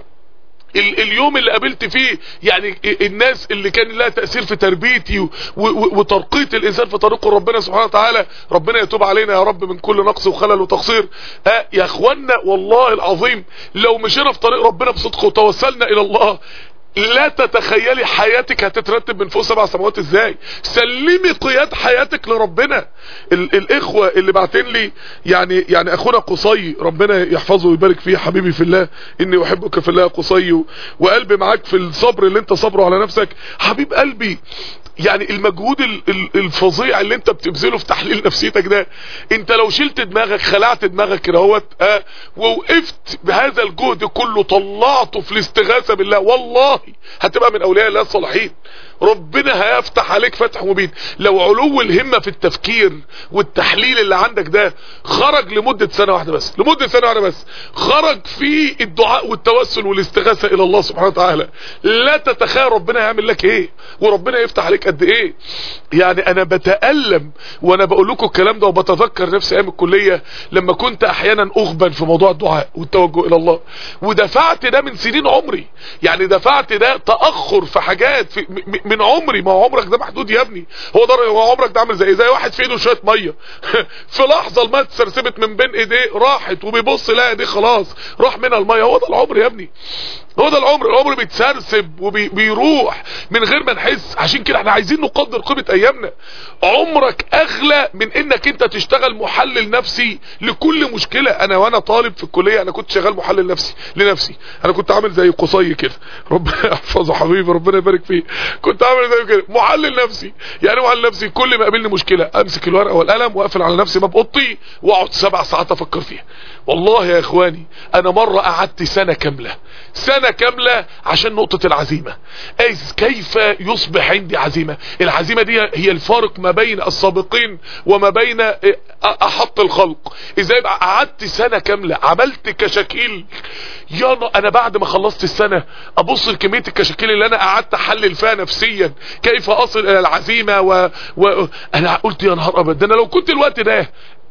اليوم اللي قابلت فيه يعني الناس اللي كان لها تأثير في تربيتي وترقية الإنسان في طريق ربنا سبحانه وتعالى ربنا يتوب علينا يا رب من كل نقص وخلل وتقصير ها يا اخوانا والله العظيم لو مشينا في طريق ربنا بصدق وتوسلنا إلى الله لا تتخيلي حياتك هتترتب من فوق سبع سماوات ازاي سلمي قياد حياتك لربنا ال الاخوة اللي بعتين لي يعني يعني اخونا قصي ربنا يحفظه ويبارك فيه حبيبي في الله اني احبك في الله قصي وقلبي معاك في الصبر اللي انت صبره على نفسك حبيب قلبي يعني المجهود الفظيع اللي انت بتبذله في تحليل نفسيتك ده انت لو شلت دماغك خلعت دماغك كده اهوت اه ووقفت بهذا الجهد كله طلعته في الاستغاثه بالله والله هتبقى من اولياء الله الصالحين ربنا هيفتح عليك فتح مبين لو علو الهمه في التفكير والتحليل اللي عندك ده خرج لمده سنه واحده بس لمده سنه واحده بس خرج في الدعاء والتوسل والاستغاثه الى الله سبحانه وتعالى لا تتخيل ربنا هيعمل لك ايه وربنا يفتح عليك قد ايه يعني انا بتألم وانا بقول لكم الكلام ده وبتذكر نفسي ايام الكلية لما كنت احيانا اغبن في موضوع الدعاء والتوجه الى الله ودفعت ده من سنين عمري يعني دفعت ده تأخر في حاجات في من عمري ما هو عمرك ده محدود يا ابني هو ده هو عمرك ده عامل زي زي واحد في ايده شويه ميه في لحظه الميه اتسرسبت من بين ايديه راحت وبيبص لا ايديه خلاص راح منها الميه هو ده العمر يا ابني هو ده العمر العمر بيتسرسب وبيروح من غير ما نحس عشان كده احنا عايزين نقدر قيمه ايامنا عمرك اغلى من انك انت تشتغل محلل نفسي لكل مشكله انا وانا طالب في الكليه انا كنت شغال محلل نفسي لنفسي انا كنت عامل زي قصي كده ربنا يحفظه حبيبي ربنا يبارك فيه كنت عامل زي كده محلل نفسي يعني محلل نفسي كل ما قابلني مشكله امسك الورقه والقلم واقفل على نفسي باب اوضتي واقعد سبع ساعات افكر فيها والله يا اخواني انا مره قعدت سنه كامله سنه كامله عشان نقطه العزيمه كيف يصبح عندي عزيمه العزيمه دي هي الفارق ما بين السابقين وما بين احط الخلق ازاي يبقى قعدت سنه كامله عملت كشاكيل يا انا بعد ما خلصت السنه ابص لكميه الكشاكيل اللي انا قعدت احلل فيها نفسيا كيف اصل الى العزيمه و... و... انا قلت يا نهار ابيض انا لو كنت الوقت ده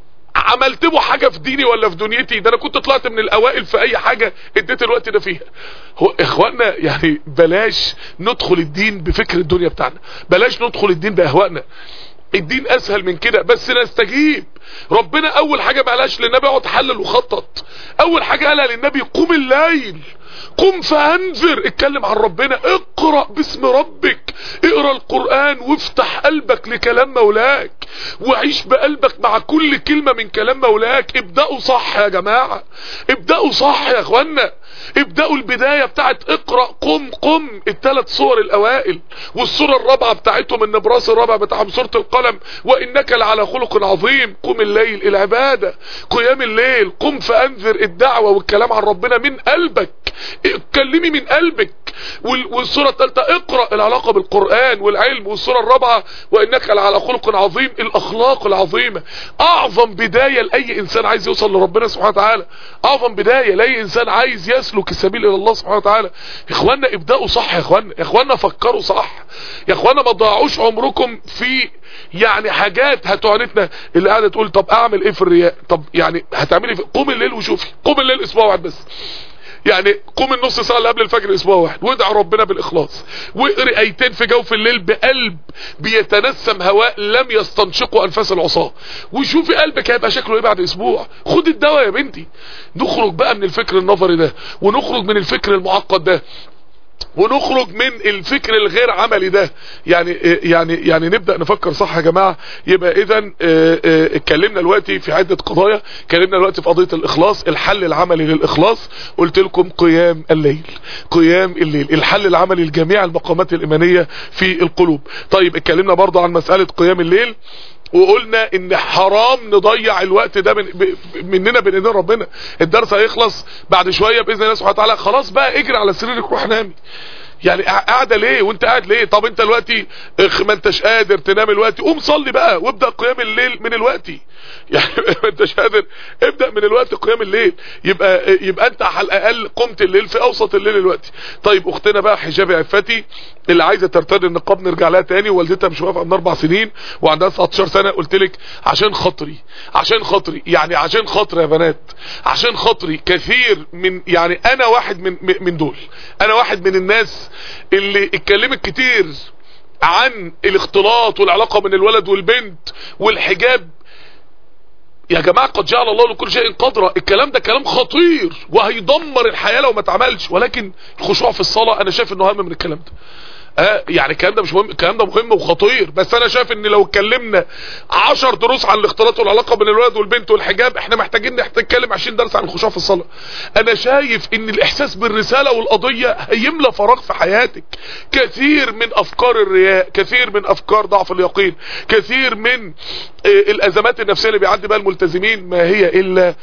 عملت له حاجة في ديني ولا في دنيتي ده انا كنت طلعت من الاوائل في اي حاجة اديت الوقت ده فيها هو اخواننا يعني بلاش ندخل الدين بفكر الدنيا بتاعنا بلاش ندخل الدين باهوائنا الدين اسهل من كده بس نستجيب ربنا اول حاجة ما قالهاش للنبي اقعد حلل وخطط اول حاجة قالها للنبي قوم الليل قم فانذر اتكلم عن ربنا اقرأ باسم ربك اقرأ القرآن وافتح قلبك لكلام مولاك وعيش بقلبك مع كل كلمة من كلام مولاك ابدأوا صح يا جماعة ابدأوا صح يا اخوانا ابدأوا البداية بتاعت اقرأ قم قم الثلاث صور الاوائل والصورة الرابعة بتاعتهم النبراس الرابع بتاعهم سورة القلم وانك لعلى خلق عظيم قم الليل العبادة قيام الليل قم فانذر الدعوة والكلام عن ربنا من قلبك اتكلمي من قلبك والصورة الثالثة اقرأ العلاقة بالقرآن والعلم والصورة الرابعة وانك لعلى خلق عظيم الاخلاق العظيمة اعظم بداية لاي انسان عايز يوصل لربنا سبحانه وتعالى اعظم بداية لاي انسان عايز يسلك السبيل الى الله سبحانه وتعالى يا اخوانا ابدأوا صح يا اخوانا يا اخوانا فكروا صح يا اخوانا ما تضيعوش عمركم في يعني حاجات هتعنتنا اللي قاعده تقول طب اعمل ايه في الرياء طب يعني هتعملي في قوم الليل وشوفي قوم الليل اسبوع واحد بس يعني قوم النص ساعة اللي قبل الفجر اسبوع واحد وادعى ربنا بالاخلاص واقري ايتين في جوف الليل بقلب بيتنسم هواء لم يستنشقه انفاس العصاة وشوفي قلبك هيبقى شكله ايه بعد اسبوع خد الدواء يا بنتي نخرج بقى من الفكر النظري ده ونخرج من الفكر المعقد ده ونخرج من الفكر الغير عملي ده يعني يعني يعني نبدا نفكر صح يا جماعه يبقى اذا اتكلمنا دلوقتي في عده قضايا اتكلمنا دلوقتي في قضيه الاخلاص الحل العملي للاخلاص قلت لكم قيام الليل قيام الليل الحل العملي لجميع المقامات الايمانيه في القلوب طيب اتكلمنا برضه عن مساله قيام الليل وقلنا ان حرام نضيع الوقت ده من ب... مننا بين ايدين ربنا الدرس هيخلص بعد شويه باذن الله سبحانه وتعالى خلاص بقى اجري على سريرك روح نامي يعني قاعده ليه وانت قاعد ليه طب انت دلوقتي ما انتش قادر تنام الوقت قوم صلي بقى وابدا قيام الليل من الوقت يعني ما انتش قادر ابدا من الوقت قيام الليل يبقى يبقى انت على الاقل قمت الليل في اوسط الليل الوقت طيب اختنا بقى حجابي عفتي اللي عايزه ترتدي النقاب نرجع لها تاني ووالدتها مش موافقه من اربع سنين وعندها 19 سنه قلت لك عشان خاطري عشان خاطري يعني عشان خاطري يا بنات عشان خاطري كثير من يعني انا واحد من من دول انا واحد من الناس اللي اتكلمت كتير عن الاختلاط والعلاقة بين الولد والبنت والحجاب يا جماعة قد جعل الله لكل شيء قدرا الكلام ده كلام خطير وهيدمر الحياة لو ما اتعملش ولكن الخشوع في الصلاة انا شايف انه اهم من الكلام ده آه يعني الكلام ده مش مهم الكلام ده مهم وخطير بس انا شايف ان لو اتكلمنا 10 دروس عن الاختلاط والعلاقه بين الولد والبنت والحجاب احنا محتاجين نتكلم 20 درس عن الخشوع في الصلاه انا شايف ان الاحساس بالرساله والقضيه هيملى فراغ في حياتك كثير من افكار الرياء كثير من افكار ضعف اليقين كثير من آه الازمات النفسيه اللي بيعدي بها الملتزمين ما هي الا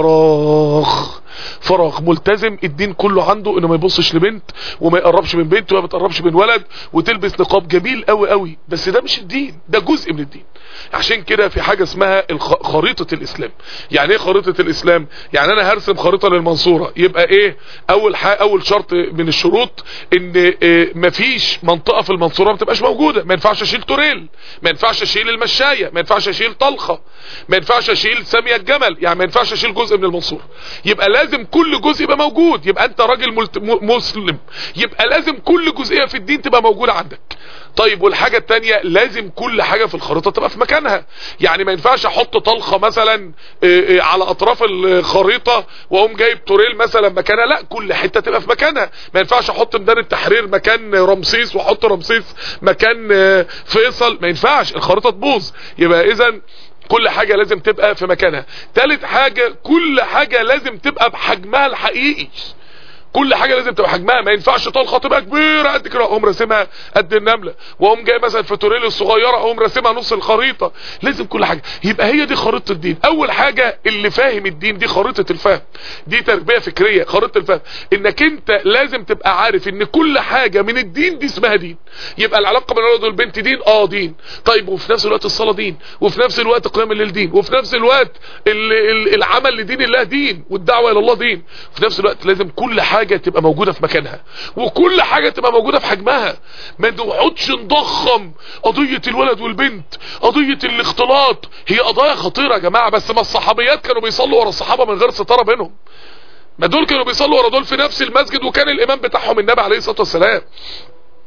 فراغ فراغ ملتزم الدين كله عنده انه ما يبصش لبنت وما يقربش من بنت وما بتقربش من ولد وتلبس نقاب جميل قوي قوي بس ده مش الدين ده جزء من الدين عشان كده في حاجة اسمها خريطة الاسلام يعني ايه خريطة الاسلام يعني انا هرسم خريطة للمنصورة يبقى ايه اول حاجة اول شرط من الشروط ان إيه مفيش منطقة في المنصورة ما تبقاش موجودة ما ينفعش اشيل توريل ما ينفعش اشيل المشاية ما ينفعش اشيل طلخة ما ينفعش اشيل سامية الجمل يعني ما ينفعش اشيل جزء من المنصورة يبقى لازم كل جزء يبقى موجود يبقى انت راجل ملت... مسلم يبقى لازم كل جزئية في الدين تبقى موجودة عندك طيب والحاجة التانية لازم كل حاجة في الخريطة تبقى في مكانها يعني ما ينفعش احط طلخة مثلا على اطراف الخريطة واقوم جايب توريل مثلا مكانها لا كل حتة تبقى في مكانها ما ينفعش احط ميدان التحرير مكان رمسيس واحط رمسيس مكان فيصل ما ينفعش الخريطة تبوظ يبقى اذا كل حاجة لازم تبقى في مكانها تالت حاجة كل حاجة لازم تبقى بحجمها الحقيقي كل حاجة لازم تبقى حجمها ما ينفعش طلخه تبقى كبيرة قد كده اقوم راسمها قد النملة واقوم جاي مثلا في توريل الصغيرة اقوم راسمها نص الخريطة لازم كل حاجة يبقى هي دي خريطة الدين اول حاجة اللي فاهم الدين دي خريطة الفهم دي تربية فكرية خريطة الفهم انك انت لازم تبقى عارف ان كل حاجة من الدين دي اسمها دين يبقى العلاقة بين الولد والبنت دين اه دين طيب وفي نفس الوقت الصلاة دين وفي نفس الوقت قيام الليل دين وفي نفس الوقت العمل لدين الله دين والدعوة الى الله دين في نفس الوقت لازم كل حاجة تبقى موجودة في مكانها وكل حاجة تبقى موجودة في حجمها ما نقعدش نضخم قضية الولد والبنت قضية الاختلاط هي قضايا خطيرة يا جماعة بس ما الصحابيات كانوا بيصلوا ورا الصحابة من غير ستارة بينهم ما دول كانوا بيصلوا ورا دول في نفس المسجد وكان الامام بتاعهم النبي عليه الصلاة والسلام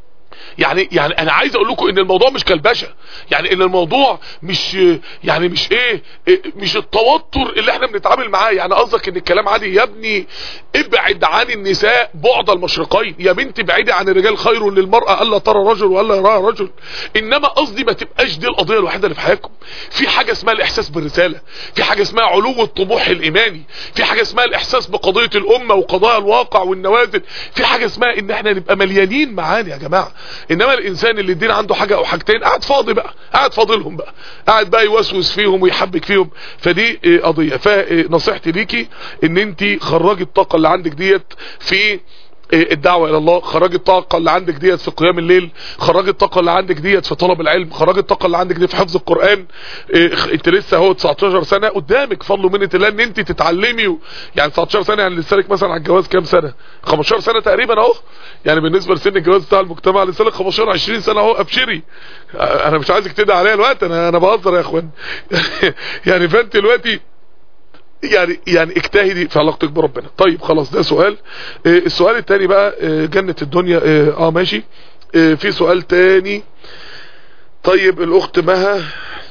يعني يعني انا عايز اقول لكم ان الموضوع مش كلبشه يعني ان الموضوع مش يعني مش ايه إيه، مش التوتر اللي احنا بنتعامل معاه يعني قصدك ان الكلام عادي يا ابني ابعد عن النساء بعد المشرقين يا بنتي بعيدي عن الرجال خير للمرأة الا ترى رجل والا يراها رجل انما قصدي ما تبقاش دي القضية الوحيدة اللي في حياتكم في حاجة اسمها الاحساس بالرسالة في حاجة اسمها علو الطموح الايماني في حاجة اسمها الاحساس بقضية الامة وقضايا الواقع والنوازل في حاجة اسمها ان احنا نبقى مليانين معاني يا جماعة انما الانسان اللي الدين عنده حاجة او حاجتين قاعد فاضي بقى قاعد فاضلهم بقى قاعد بقى يوسوس فيهم ويحبك فيهم فدي اه، قضية فنصيحتي ليكي ان انت خرجي الطاقة اللي عندك ديت في الدعوة الى الله خرجي الطاقة اللي عندك ديت في قيام الليل خرجي الطاقة اللي عندك ديت في طلب العلم خرجي الطاقة اللي عندك دي في حفظ القرآن إيه، انت لسه اهو 19 سنة قدامك فضل منة الله ان انت تتعلمي و... يعني 19 سنة يعني لسه لك مثلا على الجواز كام سنة 15 سنة تقريبا اهو يعني بالنسبة لسن الجواز بتاع المجتمع لسه لك 15 20 سنة اهو ابشري انا مش عايزك تدعي عليا الوقت انا انا بهزر يا اخوان يعني فانت دلوقتي يعني يعني اجتهدي في علاقتك بربنا طيب خلاص ده سؤال آه، السؤال التاني بقى آه، جنة الدنيا اه آه، ماشي آه، في سؤال تاني طيب الاخت مها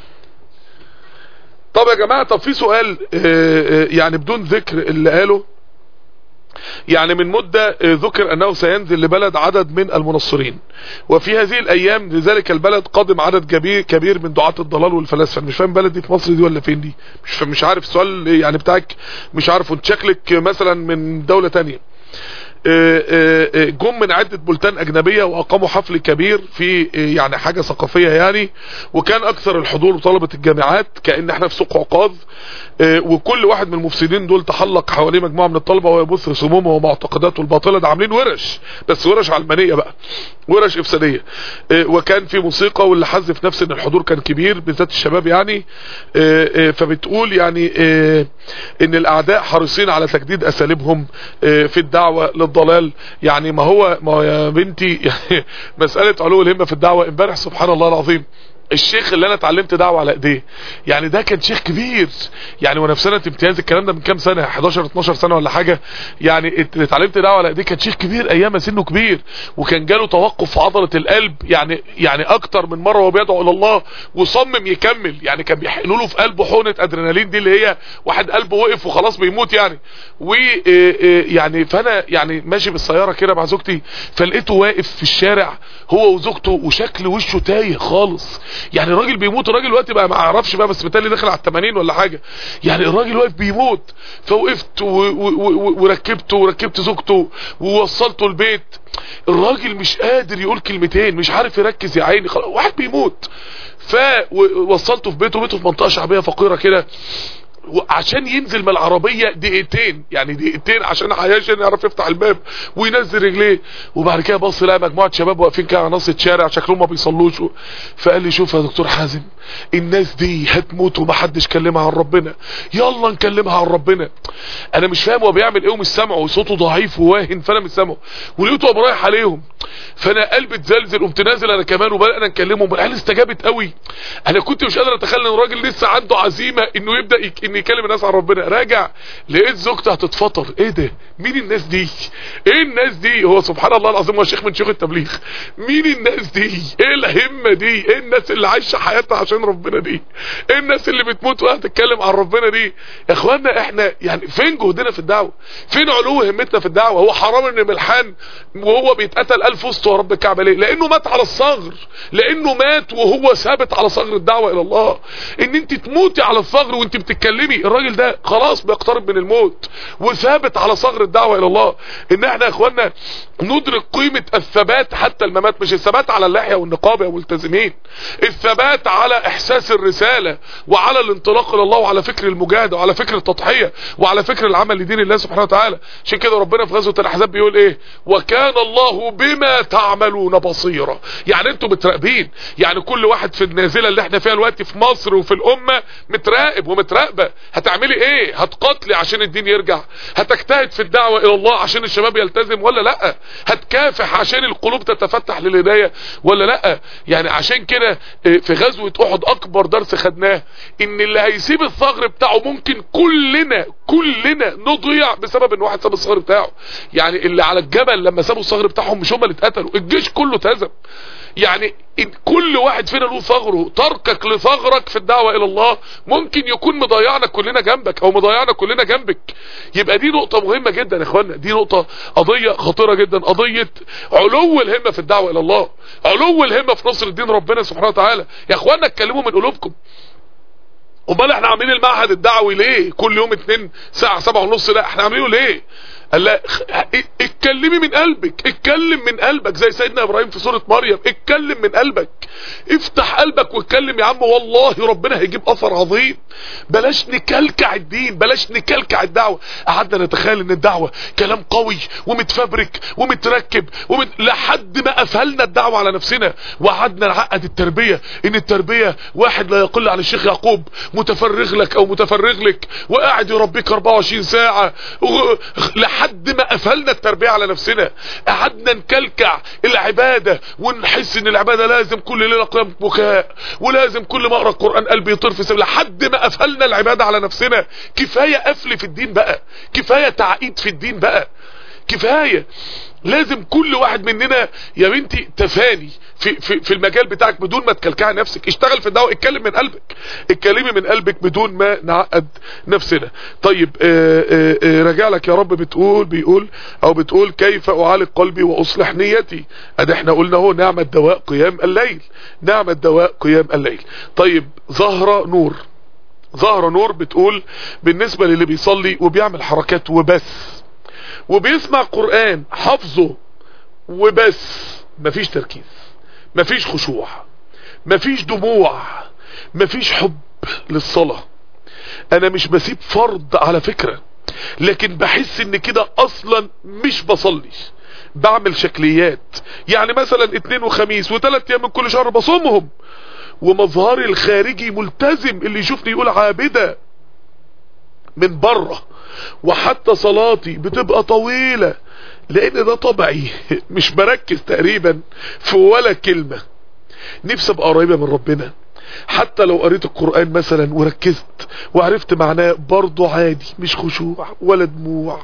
طب يا جماعة طب في سؤال آه، آه، يعني بدون ذكر اللي قاله يعني من مدة آه، ذكر انه سينزل لبلد عدد من المنصرين وفي هذه الايام لذلك البلد قادم عدد كبير كبير من دعاة الضلال والفلاسفة أنا مش فاهم بلد دي في مصر دي ولا فين دي مش فاهم مش عارف السؤال يعني بتاعك مش عارف انت شكلك مثلا من دولة تانية آه، آه، آه، جم من عدة بلدان أجنبية وأقاموا حفل كبير في آه، يعني حاجة ثقافية يعني وكان أكثر الحضور طلبة الجامعات كأن احنا في سوق عقاظ آه، وكل واحد من المفسدين دول تحلق حواليه مجموعة من الطلبة ويبث سمومه ومعتقداته الباطلة ده عاملين ورش بس ورش علمانية بقى ورش إفسادية آه، وكان في موسيقى واللي حز في نفس ان الحضور كان كبير بالذات الشباب يعني آه، آه، فبتقول يعني آه، ان الاعداء حريصين على تجديد اساليبهم آه، في الدعوة للضلال يعني ما هو ما هو يا بنتي مسألة علو الهمة في الدعوة امبارح سبحان الله العظيم الشيخ اللي انا اتعلمت دعوه على ايديه يعني ده كان شيخ كبير يعني وانا في سنه امتياز الكلام ده من كام سنه 11 12 سنه ولا حاجه يعني ات- اتعلمت دعوه على ايديه كان شيخ كبير ايام سنه كبير وكان جاله توقف في عضله القلب يعني يعني اكتر من مره وهو بيدعو الى الله وصمم يكمل يعني كان بيحقنوا له في قلبه حقنه ادرينالين دي اللي هي واحد قلبه وقف وخلاص بيموت يعني و اه- اه يعني فانا يعني ماشي بالسياره كده مع زوجتي فلقيته واقف في الشارع هو وزوجته وشكل وشه تايه خالص يعني الراجل بيموت الراجل دلوقتي بقى ما اعرفش بقى بس بالتالي داخل على ال 80 ولا حاجه يعني الراجل واقف بيموت فوقفت و- و- و- وركبته وركبت زوجته ووصلته البيت الراجل مش قادر يقول كلمتين مش عارف يركز يا عيني خلاص واحد بيموت فوصلته في بيته بيته في منطقه شعبيه فقيره كده عشان ينزل من العربية دقيقتين يعني دقيقتين عشان عشان يعرف يفتح الباب وينزل رجليه وبعد كده بص لقى مجموعة شباب واقفين كده على نص شارع شكلهم ما بيصلوش فقال لي شوف يا دكتور حازم الناس دي هتموت ومحدش كلمها عن ربنا يلا نكلمها عن ربنا انا مش فاهم هو بيعمل ايه ومش سامعه وصوته ضعيف وواهن فانا مش سامعه ولقيته قام رايح عليهم فانا قلبي اتزلزل قمت نازل انا كمان وبدانا نكلمهم العيال استجابت قوي انا كنت مش قادر اتخيل ان الراجل لسه عنده عزيمه انه يبدا يك... انه يكلم الناس عن ربنا راجع لقيت زوجته هتتفطر ايه ده مين الناس دي ايه الناس دي هو سبحان الله العظيم هو شيخ من شيوخ التبليغ مين الناس دي ايه الهمه دي ايه الناس اللي عايشه حياتها عشان ربنا دي ايه الناس اللي بتموت وقت تتكلم عن ربنا دي يا اخوانا احنا يعني فين جهدنا في الدعوه فين علو همتنا في الدعوه هو حرام ان ملحان وهو بيتقتل الف وسط ورب الكعبه ليه لانه مات على الصغر لانه مات وهو ثابت على صغر الدعوه الى الله ان انت تموتي على الصغر وانت بتتكلمي الراجل ده خلاص بيقترب من الموت وثابت على صغر الدعوه الى الله ان احنا يا اخوانا ندرك قيمه الثبات حتى الممات مش الثبات على اللحيه والنقاب يا ملتزمين الثبات على احساس الرساله وعلى الانطلاق الى الله وعلى فكر المجاهده وعلى فكر التضحيه وعلى فكر العمل لدين الله سبحانه وتعالى عشان كده ربنا في غزوه الاحزاب بيقول ايه وكان الله بما تعملون بصيرا يعني انتوا متراقبين يعني كل واحد في النازله اللي احنا فيها دلوقتي في مصر وفي الامه متراقب ومتراقبه كده هتعملي ايه هتقاتلي عشان الدين يرجع هتجتهد في الدعوة الى الله عشان الشباب يلتزم ولا لا هتكافح عشان القلوب تتفتح للهداية ولا لا يعني عشان كده في غزوة احد اكبر درس خدناه ان اللي هيسيب الثغر بتاعه ممكن كلنا كلنا نضيع بسبب ان واحد ساب الثغر بتاعه يعني اللي على الجبل لما سابوا الثغر بتاعهم مش هم اللي اتقتلوا الجيش كله اتهزم يعني إن كل واحد فينا له ثغره تركك لثغرك في الدعوة الى الله ممكن يكون مضيعنا كلنا جنبك او مضيعنا كلنا جنبك يبقى دي نقطة مهمة جدا يا اخوانا دي نقطة قضية خطيرة جدا قضية علو الهمة في الدعوة الى الله علو الهمة في نصر الدين ربنا سبحانه وتعالى يا اخوانا اتكلموا من قلوبكم امال احنا عاملين المعهد الدعوي ليه كل يوم اتنين ساعة سبعة ونص لا احنا عاملينه ليه قال لا اتكلمي من قلبك اتكلم من قلبك زي سيدنا ابراهيم في سورة مريم اتكلم من قلبك افتح قلبك واتكلم يا عم والله ربنا هيجيب اثر عظيم بلاش نكلكع الدين بلاش نكلكع الدعوة قعدنا نتخيل ان الدعوة كلام قوي ومتفبرك ومتركب ومت... لحد ما قفلنا الدعوة على نفسنا وقعدنا نعقد التربية ان التربية واحد لا يقل عن الشيخ يعقوب متفرغ لك او متفرغ لك وقاعد يربيك 24 ساعة و... لحد ما قفلنا التربية على نفسنا قعدنا نكلكع العبادة ونحس ان العبادة لازم كل ليلة قيام بكاء ولازم كل ما اقرا القرآن قلبي يطير في سبيل لحد ما قفلنا العبادة على نفسنا كفاية قفل في الدين بقى كفاية تعقيد في الدين بقى كفاية لازم كل واحد مننا يا بنتي تفاني في, في, في المجال بتاعك بدون ما تكلكعي نفسك اشتغل في الدعوة اتكلم من قلبك اتكلمي من قلبك بدون ما نعقد نفسنا طيب اه اه اه راجع لك يا رب بتقول بيقول او بتقول كيف اعالج قلبي واصلح نيتي ادي احنا قلنا اهو نعم الدواء قيام الليل نعم الدواء قيام الليل طيب زهرة نور زهرة نور بتقول بالنسبة للي بيصلي وبيعمل حركات وبس وبيسمع قرآن حفظه وبس مفيش تركيز مفيش خشوع مفيش دموع مفيش حب للصلاة انا مش بسيب فرض على فكرة لكن بحس ان كده اصلا مش بصلي بعمل شكليات يعني مثلا اتنين وخميس وثلاث ايام من كل شهر بصومهم ومظهري الخارجي ملتزم اللي يشوفني يقول عابدة من بره وحتى صلاتي بتبقى طويلة لان ده طبعي مش بركز تقريبا في ولا كلمة نفسي ابقى قريبة من ربنا حتى لو قريت القرآن مثلا وركزت وعرفت معناه برضه عادي مش خشوع ولا دموع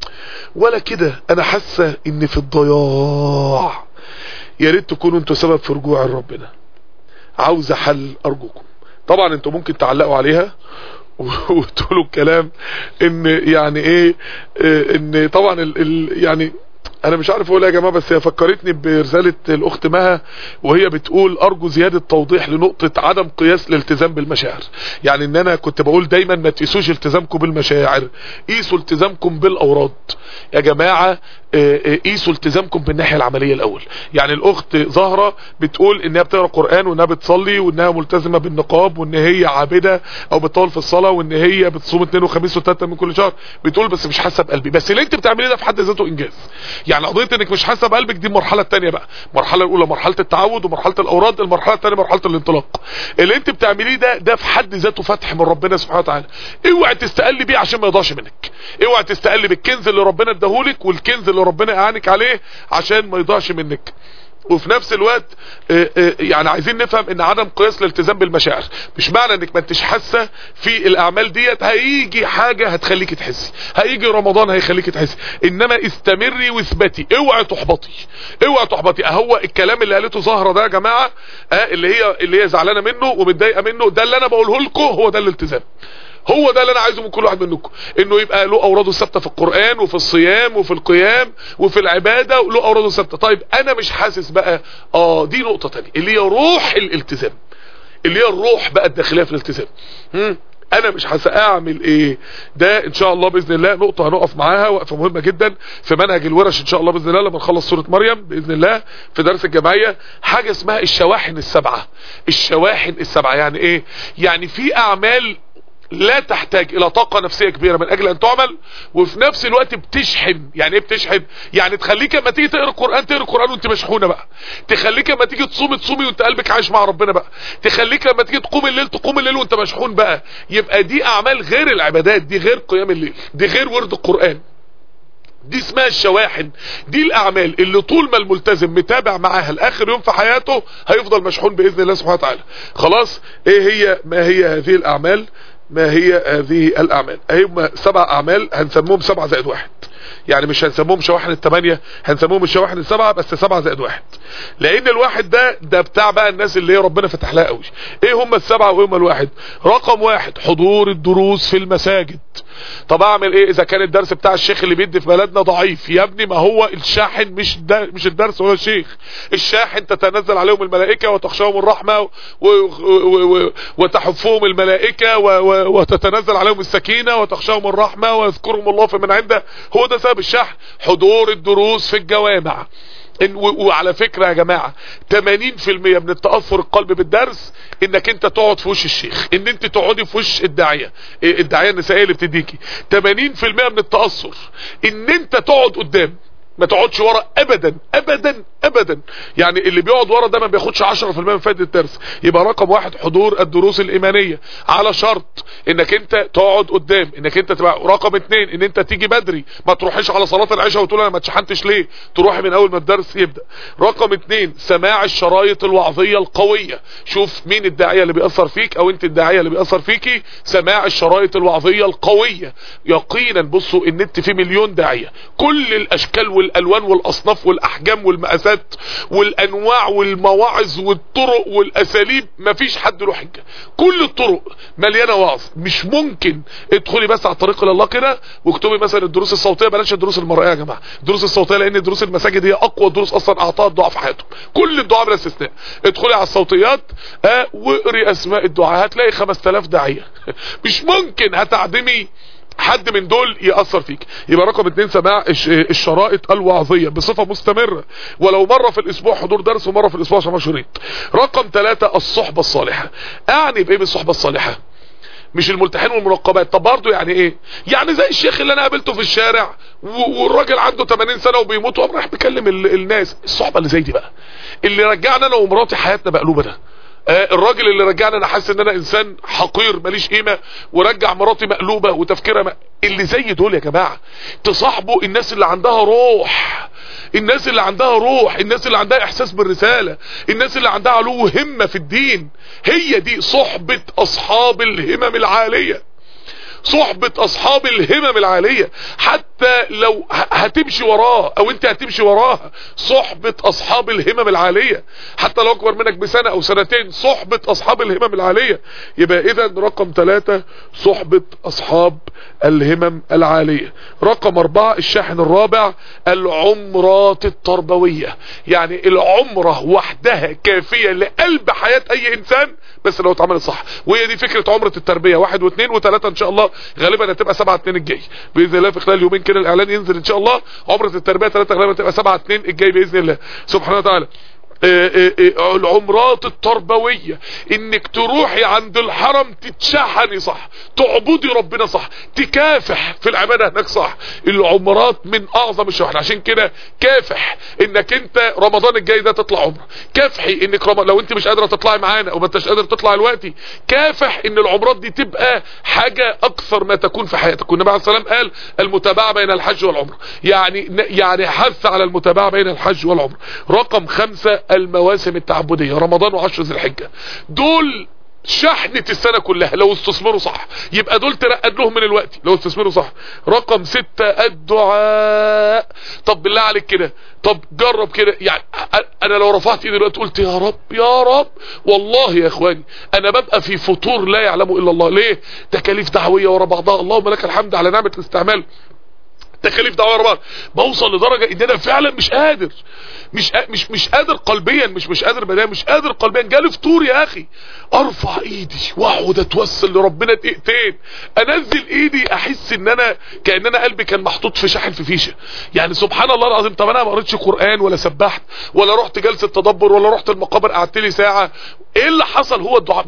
ولا كده انا حاسة ان في الضياع يا ريت تكونوا انتوا سبب في رجوع ربنا عاوز حل ارجوكم طبعا انتوا ممكن تعلقوا عليها وتقولوا الكلام ان يعني ايه, إيه ان طبعا ال ال يعني انا مش عارف اقول يا جماعه بس هي فكرتني برساله الاخت مها وهي بتقول ارجو زياده توضيح لنقطه عدم قياس الالتزام بالمشاعر يعني ان انا كنت بقول دايما ما تقيسوش التزامكم بالمشاعر قيسوا التزامكم بالاوراد يا جماعه قيسوا التزامكم بالناحيه العمليه الاول يعني الاخت زهره بتقول انها بتقرا قران وانها بتصلي وانها ملتزمه بالنقاب وان هي عابده او بتطول في الصلاه وان هي بتصوم اثنين وخميس وثلاثه من كل شهر بتقول بس مش حاسه بقلبي بس اللي انت بتعمليه ده في حد ذاته انجاز يعني قضيه انك مش حاسه بقلبك دي المرحله الثانيه بقى المرحله الاولى مرحله التعود ومرحله الاوراد المرحله الثانيه مرحله الانطلاق اللي انت بتعمليه ده ده في حد ذاته فتح من ربنا سبحانه وتعالى اوعي تستقل بيه عشان ما يضيعش منك اوعي تستقل بالكنز اللي ربنا اداهولك والكنز اللي ربنا اعانك عليه عشان ما يضيعش منك وفي نفس الوقت يعني عايزين نفهم ان عدم قياس الالتزام بالمشاعر مش معنى انك ما انتش حاسه في الاعمال ديت هيجي حاجه هتخليكي تحسي هيجي رمضان هيخليكي تحسي انما استمري واثبتي اوعي تحبطي اوعي تحبطي هو الكلام اللي قالته زهره ده يا جماعه اللي هي اللي هي زعلانه منه ومتضايقه منه ده اللي انا بقوله لكم هو ده الالتزام هو ده اللي انا عايزه من كل واحد منكم انه يبقى له اوراده الثابته في القرآن وفي الصيام وفي القيام وفي العبادة وله اوراده الثابته طيب انا مش حاسس بقى اه دي نقطة تانية اللي هي روح الالتزام اللي هي الروح بقى الداخلية في الالتزام هم؟ انا مش حاسس اعمل ايه ده ان شاء الله باذن الله نقطه هنقف معاها وقفه مهمه جدا في منهج الورش ان شاء الله باذن الله لما نخلص سوره مريم باذن الله في درس الجمعيه حاجه اسمها الشواحن السبعه الشواحن السبعه يعني ايه يعني في اعمال لا تحتاج الى طاقة نفسية كبيرة من اجل ان تعمل وفي نفس الوقت بتشحن يعني ايه بتشحن يعني تخليك اما تيجي تقرا القرآن تقرا القرآن وانت مشحونة بقى تخليك اما تيجي تصومي تصومي وانت قلبك عايش مع ربنا بقى تخليك لما تيجي تقوم الليل تقوم الليل وانت مشحون بقى يبقى دي اعمال غير العبادات دي غير قيام الليل دي غير ورد القرآن دي اسمها الشواحن دي الاعمال اللي طول ما الملتزم متابع معاها لاخر يوم في حياته هيفضل مشحون باذن الله سبحانه وتعالى خلاص ايه هي ما هي هذه الاعمال ما هي هذه الاعمال هم سبع اعمال هنسموهم سبعة زائد واحد يعني مش هنسموهم شواحن الثمانية هنسموهم الشواحن السبعة بس سبعة زائد واحد لان الواحد ده ده بتاع بقى الناس اللي هي ربنا فتح لها قوي ايه هم السبعة وايه هم الواحد رقم واحد حضور الدروس في المساجد طب اعمل ايه اذا كان الدرس بتاع الشيخ اللي بيدي في بلدنا ضعيف يا ابني ما هو الشاحن مش دا مش الدرس ولا الشيخ الشاحن تتنزل عليهم الملائكة وتخشاهم الرحمة و و و وتحفهم الملائكة و وتتنزل عليهم السكينة وتخشاهم الرحمة ويذكرهم الله في من عنده هو ده سبب الشحن حضور الدروس في الجوامع إن وعلى فكرة يا جماعة 80% من التأثر القلب بالدرس انك انت تقعد في وش الشيخ ان انت تقعدي في وش الداعية الداعية النسائية اللي بتديكي 80% من التأثر ان انت تقعد قدام ما تقعدش ورا ابدا ابدا ابدا يعني اللي بيقعد ورا ده ما بياخدش 10% من فائده الدرس يبقى رقم واحد حضور الدروس الايمانيه على شرط انك انت تقعد قدام انك انت تبقى رقم اتنين ان انت تيجي بدري ما تروحيش على صلاه العشاء وتقول انا ما اتشحنتش ليه تروحي من اول ما الدرس يبدا رقم اتنين سماع الشرايط الوعظيه القويه شوف مين الداعيه اللي بيأثر فيك او انت الداعيه اللي بيأثر فيكي سماع الشرايط الوعظيه القويه يقينا بصوا النت فيه مليون داعيه كل الاشكال والالوان والاصناف والاحجام والمقاسات والانواع والمواعظ والطرق والاساليب مفيش حد له حجه كل الطرق مليانه وعظ مش ممكن ادخلي بس على الطريق الى الله كده واكتبي مثلا الدروس الصوتيه بلاش الدروس المرئيه يا جماعه الدروس الصوتيه لان دروس المساجد هي اقوى دروس اصلا اعطاها الدعاء في حياتهم كل الدعاء بلا استثناء ادخلي على الصوتيات اه واقري اسماء الدعاء هتلاقي 5000 داعيه مش ممكن هتعدمي حد من دول يأثر فيك يبقى رقم اتنين سماع الشرائط الوعظية بصفة مستمرة ولو مرة في الاسبوع حضور درس ومرة في الاسبوع سماع شريط رقم ثلاثة الصحبة الصالحة اعني بايه بالصحبة الصالحة مش الملتحين والمنقبات طب برضه يعني ايه يعني زي الشيخ اللي انا قابلته في الشارع والراجل عنده 80 سنة وبيموت وقام رايح بيكلم الناس الصحبة اللي زي دي بقى اللي رجعنا انا ومراتي حياتنا مقلوبة ده آه الراجل اللي رجعني انا حاسس ان انا انسان حقير ماليش قيمه ورجع مراتي مقلوبه وتفكيرها م... اللي زي دول يا جماعه تصاحبوا الناس اللي عندها روح الناس اللي عندها روح الناس اللي عندها احساس بالرساله الناس اللي عندها علو همه في الدين هي دي صحبه اصحاب الهمم العاليه صحبة اصحاب الهمم العالية حتى لو هتمشي وراه او انت هتمشي وراها صحبة اصحاب الهمم العالية حتى لو اكبر منك بسنة او سنتين صحبة اصحاب الهمم العالية يبقى اذا رقم ثلاثة صحبة اصحاب الهمم العالية رقم اربعة الشاحن الرابع العمرات التربوية يعني العمرة وحدها كافية لقلب حياة اي انسان بس لو اتعملت صح وهي دي فكرة عمرة التربية واحد واثنين وثلاثة ان شاء الله غالبا هتبقى سبعة اتنين الجاي باذن الله في خلال يومين كده الاعلان ينزل ان شاء الله عمرة التربية ثلاثة غالبا هتبقى سبعة اتنين الجاي باذن الله سبحانه وتعالى العمرات التربوية انك تروحي عند الحرم تتشحني صح تعبدي ربنا صح تكافح في العبادة هناك صح العمرات من اعظم الشواحن عشان كده كافح انك انت رمضان الجاي ده تطلع عمره كافحي انك رمضان لو انت مش قادرة تطلعي معانا او ما انتش قادر تطلع دلوقتي كافح ان العمرات دي تبقى حاجة اكثر ما تكون في حياتك والنبي عليه السلام قال المتابعة بين الحج والعمرة يعني يعني حث على المتابعة بين الحج والعمرة رقم خمسة المواسم التعبدية رمضان وعشر ذي الحجة دول شحنة السنة كلها لو استثمروا صح يبقى دول ترقد لهم من الوقت لو استثمروا صح رقم ستة الدعاء طب بالله عليك كده طب جرب كده يعني انا لو رفعت ايدي دلوقتي قلت يا رب يا رب والله يا اخواني انا ببقى في فطور لا يعلمه الا الله ليه تكاليف دعوية ورا بعضها اللهم لك الحمد على نعمة الاستعمال تكاليف دعوه ورا بعض بوصل لدرجه ان انا فعلا مش قادر مش مش مش قادر قلبيا مش مش قادر بدنيا مش قادر قلبيا جالي فطور يا اخي ارفع ايدي واقعد اتوسل لربنا دقيقتين انزل ايدي احس ان انا كان انا قلبي كان محطوط في شاحن في فيشه يعني سبحان الله العظيم طب انا ما قريتش قران ولا سبحت ولا رحت جلسه تدبر ولا رحت المقابر قعدت لي ساعه ايه اللي حصل هو الدعاء بيشحن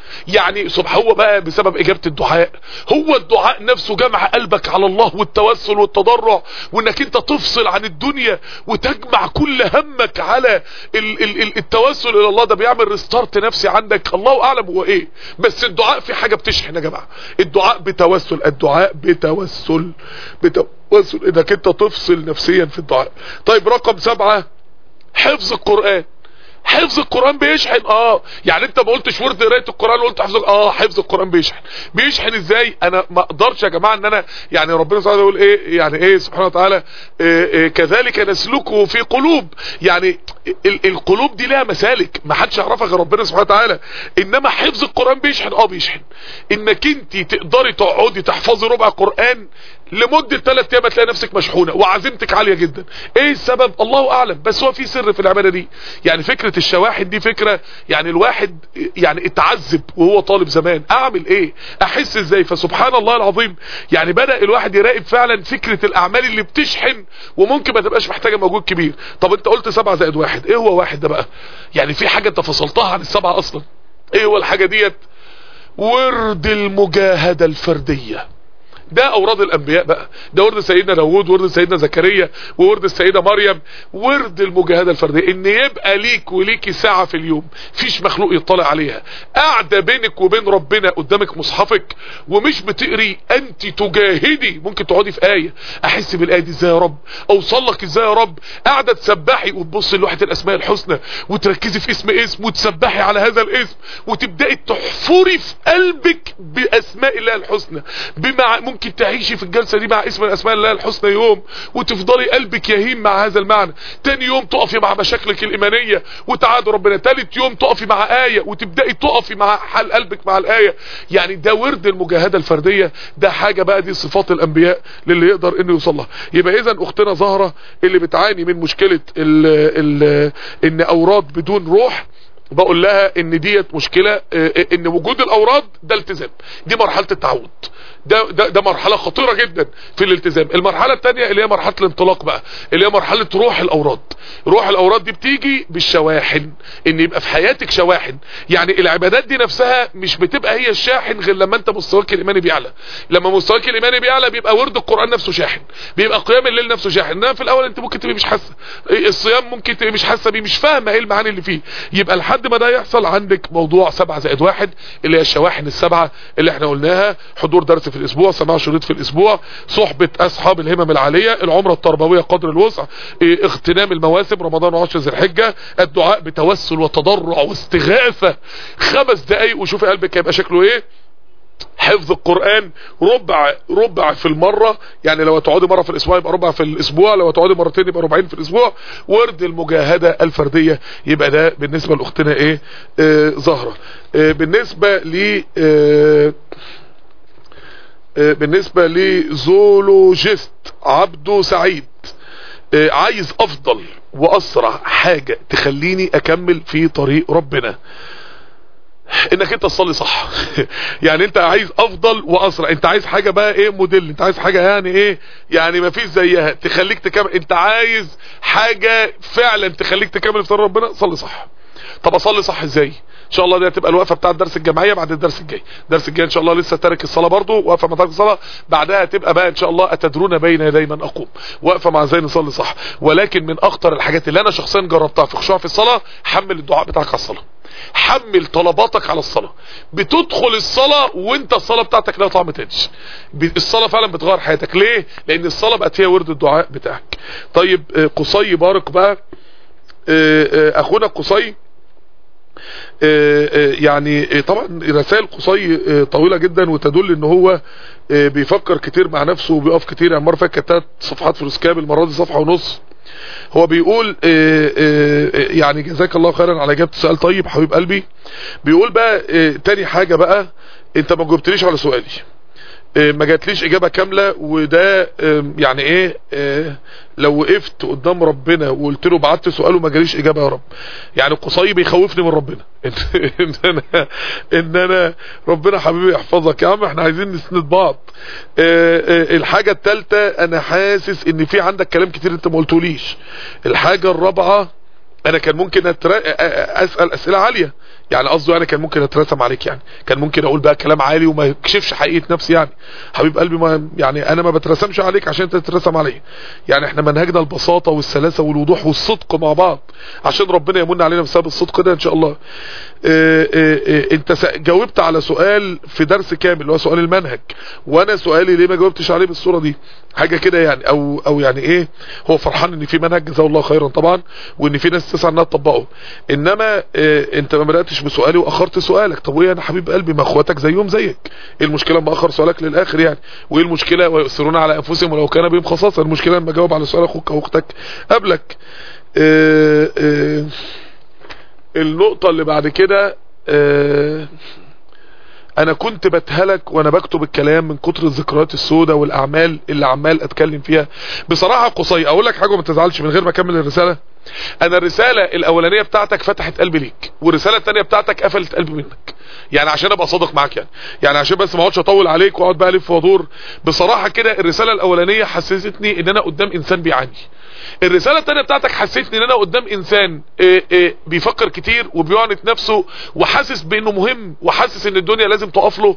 يعني سبحان هو بقى بسبب اجابة الدعاء هو الدعاء نفسه جمع قلبك على الله والتوسل والتضرع وانك انت تفصل عن الدنيا وتجمع كل همك على ال ال ال التوسل الى الله ده بيعمل ريستارت نفسي عندك الله اعلم هو ايه بس الدعاء في حاجة بتشحن يا جماعة الدعاء بتوسل الدعاء بتوسل بتوسل انك انت تفصل نفسيا في الدعاء طيب رقم سبعة حفظ القرآن حفظ القرآن بيشحن اه يعني انت ما قلتش ورد قرايه القرآن وقلت حفظ اه حفظ القرآن بيشحن بيشحن ازاي انا ما اقدرش يا جماعه ان انا يعني ربنا سبحانه يقول ايه يعني ايه سبحانه وتعالى إيه إيه كذلك نسلكه في قلوب يعني ال القلوب دي لها مسالك ما حدش يعرفها غير ربنا سبحانه وتعالى انما حفظ القرآن بيشحن اه بيشحن انك انت تقدري تقعدي تحفظي ربع قرآن لمدة ثلاث ايام هتلاقي نفسك مشحونة وعزيمتك عالية جدا ايه السبب الله اعلم بس هو في سر في العبادة دي يعني فكرة الشواحن دي فكرة يعني الواحد يعني اتعذب وهو طالب زمان اعمل ايه احس ازاي فسبحان الله العظيم يعني بدأ الواحد يراقب فعلا فكرة الاعمال اللي بتشحن وممكن ما تبقاش محتاجة مجهود كبير طب انت قلت سبعة زائد واحد ايه هو واحد ده بقى يعني في حاجة انت فصلتها عن السبعة اصلا ايه هو الحاجة ديت ورد المجاهدة الفردية ده اوراد الانبياء بقى ده ورد سيدنا داوود ورد سيدنا زكريا وورد السيدة مريم ورد المجاهدة الفردية ان يبقى ليك وليكي ساعة في اليوم فيش مخلوق يطلع عليها قاعدة بينك وبين ربنا قدامك مصحفك ومش بتقري انت تجاهدي ممكن تقعدي في آية احس بالاية دي ازاي يا رب اوصل لك ازاي يا رب قاعدة تسبحي وتبصي لوحة الاسماء الحسنى وتركزي في اسم اسم وتسبحي على هذا الاسم وتبدأي تحفري في قلبك باسماء الله الحسنى بمع ممكن ممكن تعيشي في الجلسة دي مع اسم الاسماء الله الحسنى يوم وتفضلي قلبك يهيم مع هذا المعنى تاني يوم تقفي مع مشاكلك الايمانية وتعاد ربنا تالت يوم تقفي مع آية وتبدأي تقفي مع حال قلبك مع الآية يعني ده ورد المجاهدة الفردية ده حاجة بقى دي صفات الانبياء للي يقدر انه يوصل لها يبقى اذا اختنا زهرة اللي بتعاني من مشكلة ال ال ان اوراد بدون روح بقول لها ان ديت مشكلة ان وجود الاوراد ده التزام دي مرحلة التعود ده, ده, ده مرحلة خطيرة جدا في الالتزام المرحلة التانية اللي هي مرحلة الانطلاق بقى اللي هي مرحلة روح الاوراد روح الاوراد دي بتيجي بالشواحن ان يبقى في حياتك شواحن يعني العبادات دي نفسها مش بتبقى هي الشاحن غير لما انت مستواك الايماني بيعلى لما مستواك الايماني بيعلى بيبقى ورد القرآن نفسه شاحن بيبقى قيام الليل نفسه شاحن انما في الاول انت ممكن تبقى مش حاسه الصيام ممكن تبقى مش حاسه بيه مش فاهمه ايه المعاني اللي فيه يبقى لحد ما ده يحصل عندك موضوع سبعة زائد واحد اللي هي الشواحن السبعة اللي احنا قلناها حضور درس في الاسبوع سماع شريط في الاسبوع صحبة اصحاب الهمم العالية العمرة التربوية قدر الوسع اه اغتنام المواسم رمضان وعشر ذي الحجة الدعاء بتوسل وتضرع واستغاثة خمس دقايق وشوفي قلبك هيبقى شكله ايه حفظ القرآن ربع ربع في المرة يعني لو تقعدي مرة في الاسبوع يبقى ربع في الاسبوع لو تقعدي مرتين يبقى ربعين في الاسبوع ورد المجاهدة الفردية يبقى ده بالنسبة لاختنا ايه آه زهرة آه بالنسبة ل آه آه بالنسبة لزولوجيست عبدو سعيد آه عايز افضل واسرع حاجة تخليني اكمل في طريق ربنا انك انت تصلي صح يعني انت عايز افضل واسرع انت عايز حاجة بقى ايه موديل انت عايز حاجة يعني ايه يعني ما فيش زيها تخليك تكمل انت عايز حاجة فعلا تخليك تكمل في طريق ربنا صلي صح طب اصلي صح ازاي ان شاء الله دي هتبقى الوقفه بتاع الدرس الجماعيه بعد الدرس الجاي الدرس الجاي ان شاء الله لسه تارك الصلاه برضو وقفه مع تارك الصلاه بعدها هتبقى بقى ان شاء الله اتدرون بين يدي من اقوم وقفه مع ازاي نصلي صح ولكن من اخطر الحاجات اللي انا شخصيا جربتها في خشوع في الصلاه حمل الدعاء بتاعك على الصلاه حمل طلباتك على الصلاة بتدخل الصلاة وانت الصلاة بتاعتك لها طعم تاني الصلاة فعلا بتغير حياتك ليه لان الصلاة بقت فيها ورد الدعاء بتاعك طيب قصي بارك بقى اخونا قصي يعني طبعا رسائل قصي طويلة جدا وتدل ان هو بيفكر كتير مع نفسه وبيقف كتير يعني مرة فاتت كانت ثلاث في الاسكاب المرة دي صفحة ونص هو بيقول اه اه يعني جزاك الله خيرا على اجابه السؤال طيب حبيب قلبي بيقول بقى اه تاني حاجة بقى انت ما جاوبتليش على سؤالي ما جاتليش اجابة كاملة وده يعني ايه لو وقفت قدام ربنا وقلت له بعت سؤال وما جاليش اجابة يا رب يعني القصي بيخوفني من ربنا ان, إن انا ان انا ربنا حبيبي يحفظك يا عم احنا عايزين نسند بعض الحاجة الثالثة انا حاسس ان في عندك كلام كتير انت ما قلتوليش الحاجة الرابعة انا كان ممكن اسأل اسئلة عالية يعني قصده يعني كان ممكن اترسم عليك يعني كان ممكن اقول بقى كلام عالي وما يكشفش حقيقه نفسي يعني حبيب قلبي ما يعني انا ما بترسمش عليك عشان انت تترسم عليا يعني احنا منهجنا البساطه والسلاسه والوضوح والصدق مع بعض عشان ربنا يمن علينا بسبب الصدق ده ان شاء الله اه اه اه انت جاوبت على سؤال في درس كامل اللي هو سؤال المنهج وانا سؤالي ليه ما جاوبتش عليه بالصوره دي حاجه كده يعني او او يعني ايه هو فرحان ان في منهج جزاه الله خيرا طبعا وان في ناس تسعى انها تطبقه انما اه انت ما بداتش بسؤالي واخرت سؤالك طب وايه انا حبيب قلبي ما اخواتك زيهم زيك ايه المشكله لما اخر سؤالك للاخر يعني وايه المشكله ويؤثرون على انفسهم ولو كان بهم خصاصه المشكله لما اجاوب على سؤال اخوك او اختك قبلك اه اه النقطه اللي بعد كده اه انا كنت بتهلك وانا بكتب الكلام من كتر الذكريات السوداء والاعمال اللي عمال اتكلم فيها بصراحه قصي اقول لك حاجه وما تزعلش من غير ما اكمل الرساله انا الرساله الاولانيه بتاعتك فتحت قلبي ليك والرساله الثانيه بتاعتك قفلت قلبي منك يعني عشان ابقى صادق معاك يعني يعني عشان بس ما اقعدش اطول عليك واقعد بقى الف وادور بصراحه كده الرساله الاولانيه حسستني ان انا قدام انسان بيعاني الرسالة التانية بتاعتك حسيتني ان انا قدام انسان إيه إيه بيفكر كتير وبيعنت نفسه وحاسس بانه مهم وحاسس ان الدنيا لازم تقف له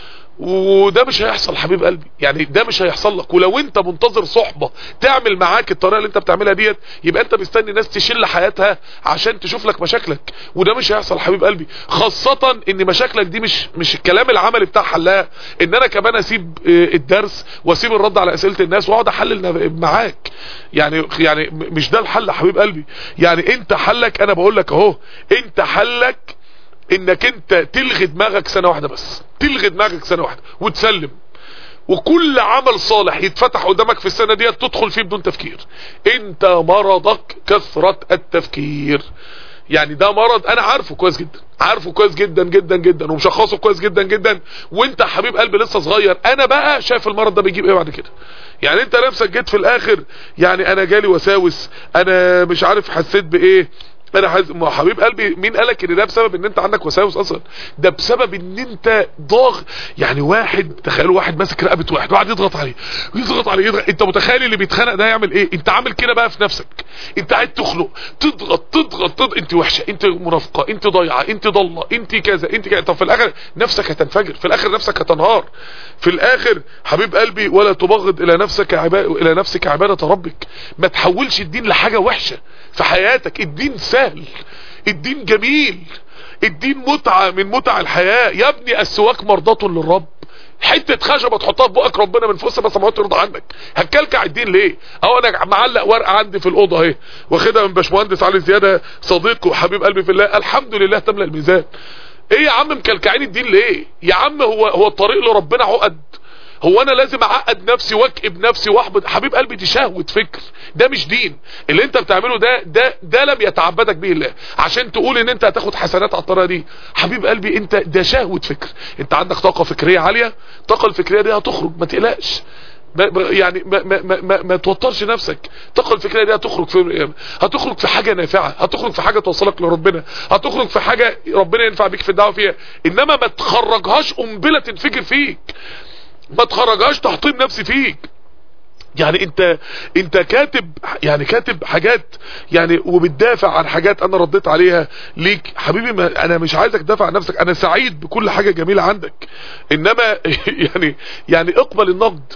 وده مش هيحصل حبيب قلبي يعني ده مش هيحصل لك ولو انت منتظر صحبة تعمل معاك الطريقة اللي انت بتعملها ديت يبقى انت مستني ناس تشل حياتها عشان تشوف لك مشاكلك وده مش هيحصل حبيب قلبي خاصة ان مشاكلك دي مش مش الكلام العملي بتاع حلها ان انا كمان اسيب الدرس واسيب الرد على اسئلة الناس واقعد احلل معاك يعني يعني مش ده الحل حبيب قلبي يعني انت حلك انا بقول لك اهو انت حلك انك انت تلغي دماغك سنة واحدة بس تلغي دماغك سنة واحدة وتسلم وكل عمل صالح يتفتح قدامك في السنة دي تدخل فيه بدون تفكير انت مرضك كثرة التفكير يعني ده مرض انا عارفه كويس جدا عارفه كويس جدا جدا جدا ومشخصه كويس جدا جدا وانت حبيب قلبي لسه صغير انا بقى شايف المرض ده بيجيب ايه بعد كده يعني انت نفسك جيت في الاخر يعني انا جالي وساوس انا مش عارف حسيت بايه انا حز... ما حبيب قلبي مين قالك ان ده بسبب ان انت عندك وساوس اصلا ده بسبب ان انت ضاغ يعني واحد تخيلوا واحد ماسك رقبه واحد واحد يضغط عليه يضغط عليه يضغط انت متخيل اللي بيتخانق ده يعمل ايه انت عامل كده بقى في نفسك انت قاعد تخنق تضغط تضغط تضغط انت وحشه انت منافقه انت ضايعه انت ضاله انت كذا انت كذا طب في الاخر نفسك هتنفجر في الاخر نفسك هتنهار في الاخر حبيب قلبي ولا تبغض الى نفسك عباد الى نفسك عباده ربك ما تحولش الدين لحاجه وحشه في حياتك الدين سهل الدين جميل الدين متعة من متع الحياة يا ابني السواك مرضاة للرب حتة خشبة تحطها في بقك ربنا من فوق بس ما ترضى عنك هتكلكع الدين ليه اهو انا معلق ورقة عندي في الأوضة اهي واخدها من باشمهندس علي زيادة صديق وحبيب قلبي في الله الحمد لله تملى الميزان ايه يا عم مكلكعين الدين ليه يا عم هو هو الطريق لربنا عقد هو انا لازم اعقد نفسي واكئب نفسي واحبط حبيب قلبي دي شهوة فكر ده مش دين اللي انت بتعمله ده ده ده لم يتعبدك به الله عشان تقول ان انت هتاخد حسنات على الطريقه دي حبيب قلبي انت ده شهوة فكر انت عندك طاقة فكرية عالية الطاقة الفكرية دي هتخرج ما تقلقش يعني ما, ما, ما, ما, ما توترش نفسك الطاقه الفكريه دي هتخرج في هتخرج في حاجه نافعه هتخرج في حاجه توصلك لربنا هتخرج في حاجه ربنا ينفع بيك في الدعوه فيها انما ما تخرجهاش قنبله تنفجر فيك ما تخرجهاش تحطيم نفسي فيك يعني انت انت كاتب يعني كاتب حاجات يعني وبتدافع عن حاجات انا رديت عليها ليك حبيبي ما انا مش عايزك تدافع عن نفسك انا سعيد بكل حاجة جميلة عندك انما يعني يعني اقبل النقد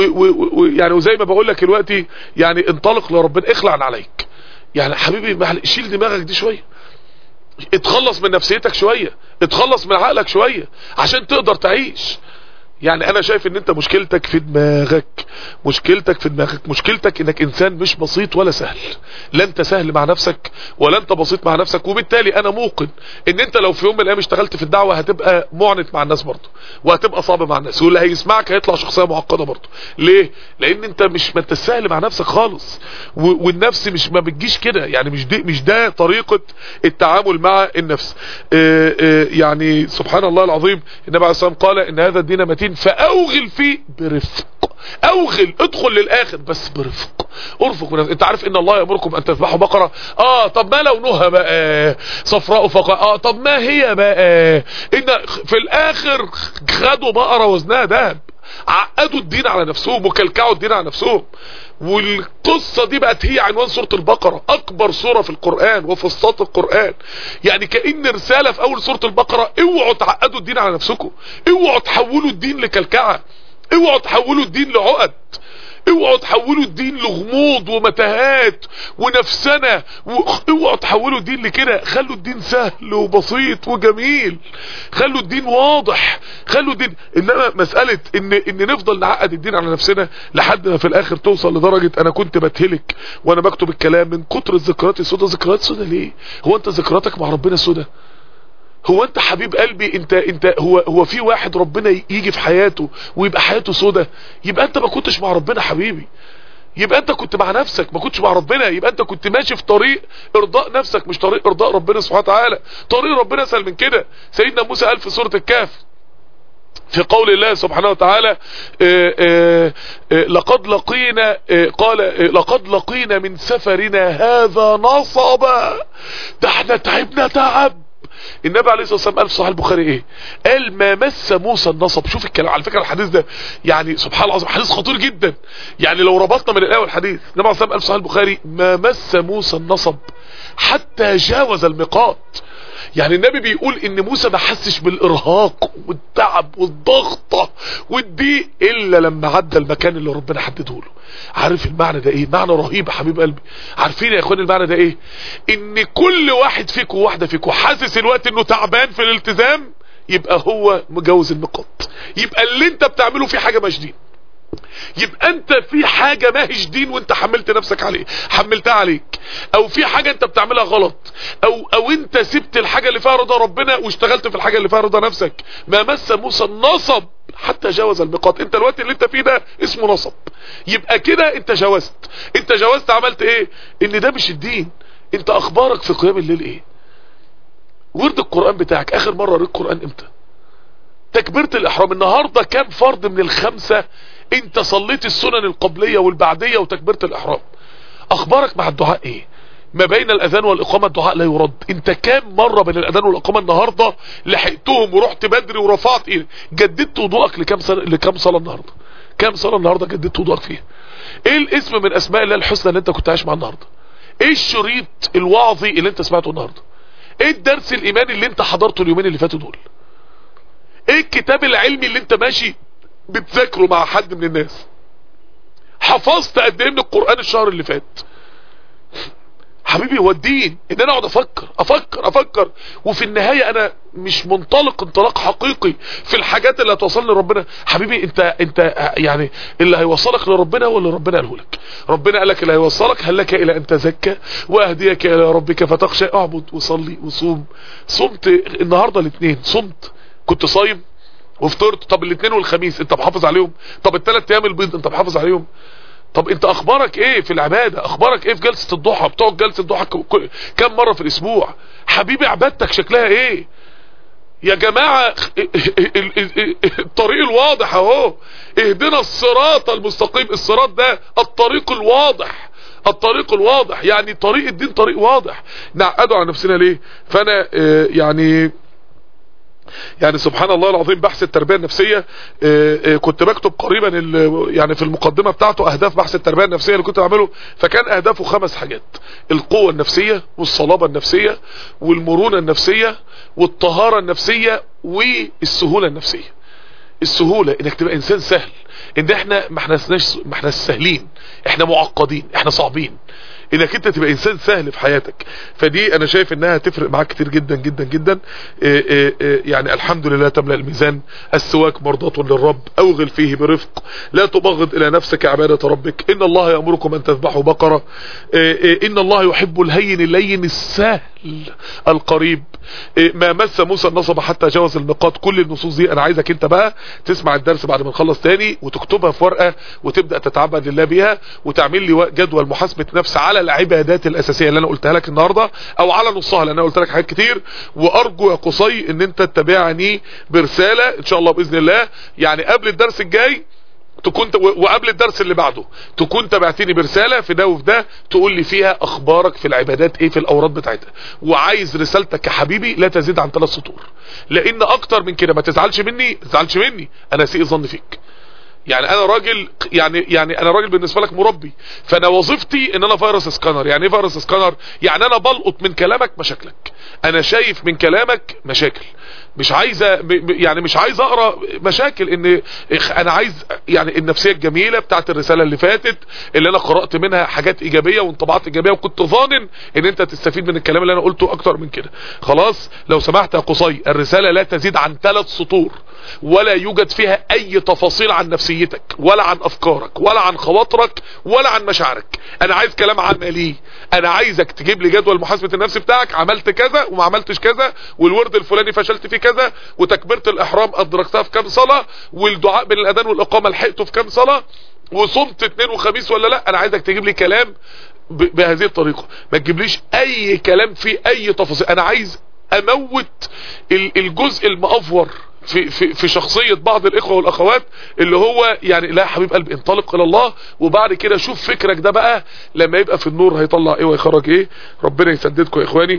ويعني وزي ما بقول لك دلوقتي يعني انطلق لربنا اخلع عن عليك يعني حبيبي شيل دماغك دي شوية اتخلص من نفسيتك شوية اتخلص من عقلك شوية عشان تقدر تعيش يعني انا شايف ان انت مشكلتك في دماغك مشكلتك في دماغك مشكلتك انك انسان مش بسيط ولا سهل لا انت سهل مع نفسك ولا انت بسيط مع نفسك وبالتالي انا موقن ان انت لو في يوم من الايام اشتغلت في الدعوة هتبقى معند مع الناس برضه وهتبقى صعب مع الناس واللي هيسمعك هيطلع شخصية معقدة برضه ليه لان انت مش ما انت سهل مع نفسك خالص والنفس مش ما بتجيش كده يعني مش دي مش ده طريقة التعامل مع النفس اه اه يعني سبحان الله العظيم النبي عليه الصلاة والسلام قال ان هذا الدين متين فاوغل فيه برفق اوغل ادخل للاخر بس برفق ارفق ونفق. انت عارف ان الله يامركم ان تذبحوا بقرة اه طب ما لونها بقى صفراء فقط اه طب ما هي بقى ان في الاخر خدوا بقرة وزنها ذهب عقدوا الدين على نفسهم وكلكعوا الدين على نفسهم والقصة دي بقت هي عنوان سورة البقرة اكبر سورة في القرآن وفصات القرآن يعني كأن رسالة في اول سورة البقرة اوعوا تعقدوا الدين على نفسكم اوعوا تحولوا الدين لكلكعة اوعوا تحولوا الدين لعقد اوعوا تحولوا الدين لغموض ومتاهات ونفسنا اوعوا تحولوا الدين لكده خلوا الدين سهل وبسيط وجميل خلوا الدين واضح خلوا الدين انما مسألة ان, إن نفضل نعقد الدين على نفسنا لحد ما في الاخر توصل لدرجة انا كنت بتهلك وانا بكتب الكلام من كتر الذكريات السوداء ذكريات سوداء ليه هو انت ذكرياتك مع ربنا سوداء هو انت حبيب قلبي انت انت هو هو في واحد ربنا يجي في حياته ويبقى حياته سودة يبقى انت ما كنتش مع ربنا حبيبي يبقى انت كنت مع نفسك ما كنتش مع ربنا يبقى انت كنت ماشي في طريق ارضاء نفسك مش طريق ارضاء ربنا سبحانه وتعالى طريق ربنا اسهل من كده سيدنا موسى قال في سورة الكهف في قول الله سبحانه وتعالى اه اه اه لقد لقينا قال لقد لقينا من سفرنا هذا نصبا ده احنا تعبنا تعب النبي عليه الصلاه والسلام قال في صحيح البخاري ايه قال ما مس موسى النصب شوف الكلام على فكره الحديث ده يعني سبحان الله العظيم حديث خطير جدا يعني لو ربطنا من الاول الحديث النبي عليه الصلاه والسلام قال في صحيح البخاري ما مس موسى النصب حتى جاوز الميقات يعني النبي بيقول ان موسى ما حسش بالارهاق والتعب والضغطة والضيق الا لما عدى المكان اللي ربنا حدده له عارف المعنى ده ايه معنى رهيب يا حبيب قلبي عارفين يا اخوان المعنى ده ايه ان كل واحد فيكم وواحده فيكم حاسس الوقت انه تعبان في الالتزام يبقى هو مجوز النقاط يبقى اللي انت بتعمله فيه حاجه مجدين يبقى انت في حاجة ماهش دين وانت حملت نفسك عليه حملتها عليك او في حاجة انت بتعملها غلط او او انت سبت الحاجة اللي فيها رضا ربنا واشتغلت في الحاجة اللي فيها رضا نفسك ما مس موسى النصب حتى جاوز الميقات انت الوقت اللي انت فيه ده اسمه نصب يبقى كده انت جاوزت انت جاوزت عملت ايه ان ده مش الدين انت اخبارك في قيام الليل ايه ورد القرآن بتاعك اخر مرة قريت القرآن امتى تكبيرة الاحرام النهاردة كام فرض من الخمسة انت صليت السنن القبلية والبعدية وتكبيرة الاحرام اخبارك مع الدعاء ايه ما بين الاذان والاقامة الدعاء لا يرد انت كام مرة بين الاذان والاقامة النهاردة لحقتهم ورحت بدري ورفعت ايه جددت وضوءك لكام سنة لكام صلاة النهاردة كام صلاة النهاردة جددت وضوءك فيها ايه الاسم من اسماء الله الحسنى اللي انت كنت عايش معاه النهاردة ايه الشريط الوعظي اللي انت سمعته النهاردة ايه الدرس الايماني اللي انت حضرته اليومين اللي فاتوا دول ايه الكتاب العلمي اللي انت ماشي بتذاكره مع حد من الناس حفظت قد ايه من القرآن الشهر اللي فات حبيبي هو الدين ان انا اقعد افكر افكر افكر وفي النهاية انا مش منطلق انطلاق حقيقي في الحاجات اللي هتوصلني لربنا حبيبي انت انت يعني اللي هيوصلك لربنا هو اللي ربنا قاله لك ربنا قال لك اللي هيوصلك هل لك الى ان تزكى واهديك الى ربك فتخشى اعبد وصلي وصوم صمت النهارده الاثنين صمت كنت صايم وفطرت طب الاثنين والخميس انت محافظ عليهم طب الثلاث ايام البيض انت محافظ عليهم طب انت اخبارك ايه في العبادة اخبارك ايه في جلسة الضحى بتقعد جلسة الضحى كم مرة في الاسبوع حبيبي عبادتك شكلها ايه يا جماعة الطريق الواضح اهو اهدنا الصراط المستقيم الصراط ده الطريق الواضح الطريق الواضح يعني طريق الدين طريق واضح نعقده على نفسنا ليه فانا اه يعني يعني سبحان الله العظيم بحث التربية النفسية اه اه كنت بكتب قريبا يعني في المقدمة بتاعته اهداف بحث التربية النفسية اللي كنت بعمله فكان اهدافه خمس حاجات القوة النفسية والصلابة النفسية والمرونة النفسية والطهارة النفسية والسهولة النفسية السهولة انك تبقى انسان سهل ان احنا ما احنا ما احنا سهلين احنا معقدين احنا صعبين انك انت تبقى انسان سهل في حياتك فدي انا شايف انها تفرق معاك كتير جدا جدا جدا إيه إيه إيه يعني الحمد لله تملأ الميزان السواك مرضاة للرب اوغل فيه برفق لا تبغض الى نفسك عبادة ربك ان الله يأمركم ان تذبحوا بقرة ان الله يحب الهين اللين السهل القريب ما مس موسى النصب حتى جاوز الميقات كل النصوص دي انا عايزك انت بقى تسمع الدرس بعد ما نخلص تاني وتكتبها في ورقة وتبدأ تتعبد لله بيها وتعمل لي جدول محاسبة نفس على العبادات الاساسية اللي انا قلتها لك النهاردة او على نصها لان انا قلت لك حاجات كتير وارجو يا قصي ان انت تتابعني برسالة ان شاء الله باذن الله يعني قبل الدرس الجاي تكون وقبل الدرس اللي بعده تكون تبعتني برسالة في ده وفي ده تقول لي فيها اخبارك في العبادات ايه في الاوراد بتاعتها وعايز رسالتك يا حبيبي لا تزيد عن ثلاث سطور لان اكتر من كده ما تزعلش مني ما تزعلش مني انا سيء ظن فيك يعني انا راجل يعني يعني انا راجل بالنسبه لك مربي فانا وظيفتي ان انا فيروس سكانر يعني ايه فيروس سكانر يعني انا بلقط من كلامك مشاكلك انا شايف من كلامك مشاكل مش عايزه يعني مش عايز اقرا مشاكل ان انا عايز يعني النفسيه الجميله بتاعت الرساله اللي فاتت اللي انا قرات منها حاجات ايجابيه وانطباعات ايجابيه وكنت ظانن ان انت تستفيد من الكلام اللي انا قلته اكتر من كده خلاص لو سمحت يا قصي الرساله لا تزيد عن ثلاث سطور ولا يوجد فيها اي تفاصيل عن نفسيتك ولا عن افكارك ولا عن خواطرك ولا عن مشاعرك انا عايز كلام عملي انا عايزك تجيب لي جدول محاسبه النفس بتاعك عملت كذا وما عملتش كذا والورد الفلاني فشلت فيه كذا وتكبيره الاحرام ادركتها في كام صلاه والدعاء بين الاذان والاقامه لحقته في كام صلاه وصمت اثنين وخميس ولا لا انا عايزك تجيب لي كلام بهذه الطريقه ما تجيبليش اي كلام فيه اي تفاصيل انا عايز اموت الجزء المأفور في في في شخصيه بعض الاخوه والاخوات اللي هو يعني لا يا حبيب قلبي انطلق الى الله وبعد كده شوف فكرك ده بقى لما يبقى في النور هيطلع ايه ويخرج ايه ربنا يسددكم يا اخواني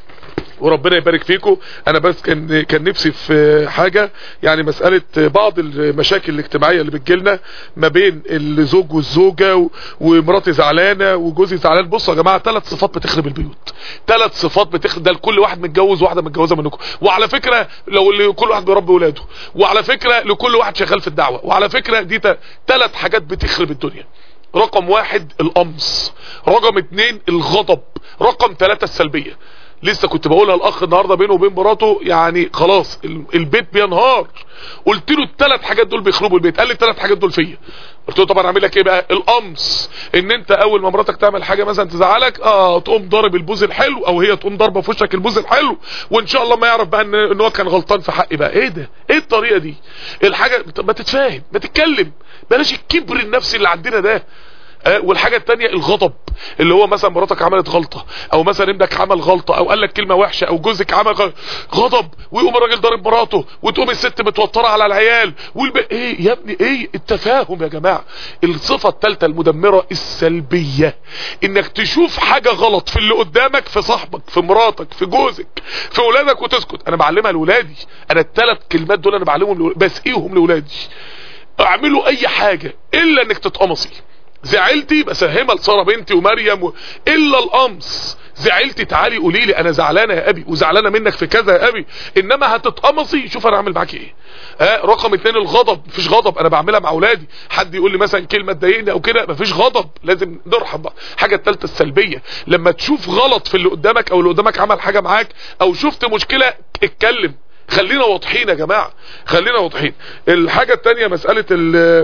وربنا يبارك فيكم انا بس كان كان نفسي في حاجة يعني مسألة بعض المشاكل الاجتماعية اللي بتجيلنا ما بين الزوج والزوجة ومراتي زعلانة وجوزي زعلان بصوا يا جماعة ثلاث صفات بتخرب البيوت ثلاث صفات بتخرب ده لكل واحد متجوز واحدة متجوزة منكم وعلى فكرة لو لكل واحد بيربي ولاده وعلى فكرة لكل واحد شغال في الدعوة وعلى فكرة دي ثلاث حاجات بتخرب الدنيا رقم واحد القمص رقم اتنين الغضب رقم ثلاثة السلبية لسه كنت بقولها الاخ النهارده بينه وبين مراته يعني خلاص البيت بينهار قلت له الثلاث حاجات دول بيخربوا البيت قال لي الثلاث حاجات دول فيا قلت له طبعا اعمل لك ايه بقى القمص ان انت اول ما مراتك تعمل حاجه مثلا تزعلك اه تقوم ضارب البوز الحلو او هي تقوم ضاربه في وشك البوز الحلو وان شاء الله ما يعرف بقى ان ان هو كان غلطان في حقي بقى ايه ده ايه الطريقه دي الحاجه ما تتفاهم ما تتكلم بلاش الكبر النفسي اللي عندنا ده أه والحاجة التانية الغضب اللي هو مثلا مراتك عملت غلطة او مثلا ابنك عمل غلطة او قال لك كلمة وحشة او جوزك عمل غضب ويقوم الراجل ضارب مراته وتقوم الست متوترة على العيال والب... ايه يا ابني ايه التفاهم يا جماعة الصفة التالتة المدمرة السلبية انك تشوف حاجة غلط في اللي قدامك في صاحبك في مراتك في جوزك في ولادك وتسكت انا بعلمها لولادي انا الثلاث كلمات دول انا بعلمهم لولادي بسقيهم لولادي اعملوا اي حاجة الا انك تتقمصي زعلتي بسهمها لساره بنتي ومريم و... الا القمص زعلتي تعالي قولي لي انا زعلانه يا ابي وزعلانه منك في كذا يا ابي انما هتتقمصي شوف انا اعمل معاكي ايه ها رقم اتنين الغضب مفيش غضب انا بعملها مع اولادي حد يقول لي مثلا كلمه تضايقني او كده مفيش غضب لازم نرحب بقى حاجه الثالثه السلبيه لما تشوف غلط في اللي قدامك او اللي قدامك عمل حاجه معاك او شفت مشكله اتكلم خلينا واضحين يا جماعه خلينا واضحين الحاجه الثانيه مساله ال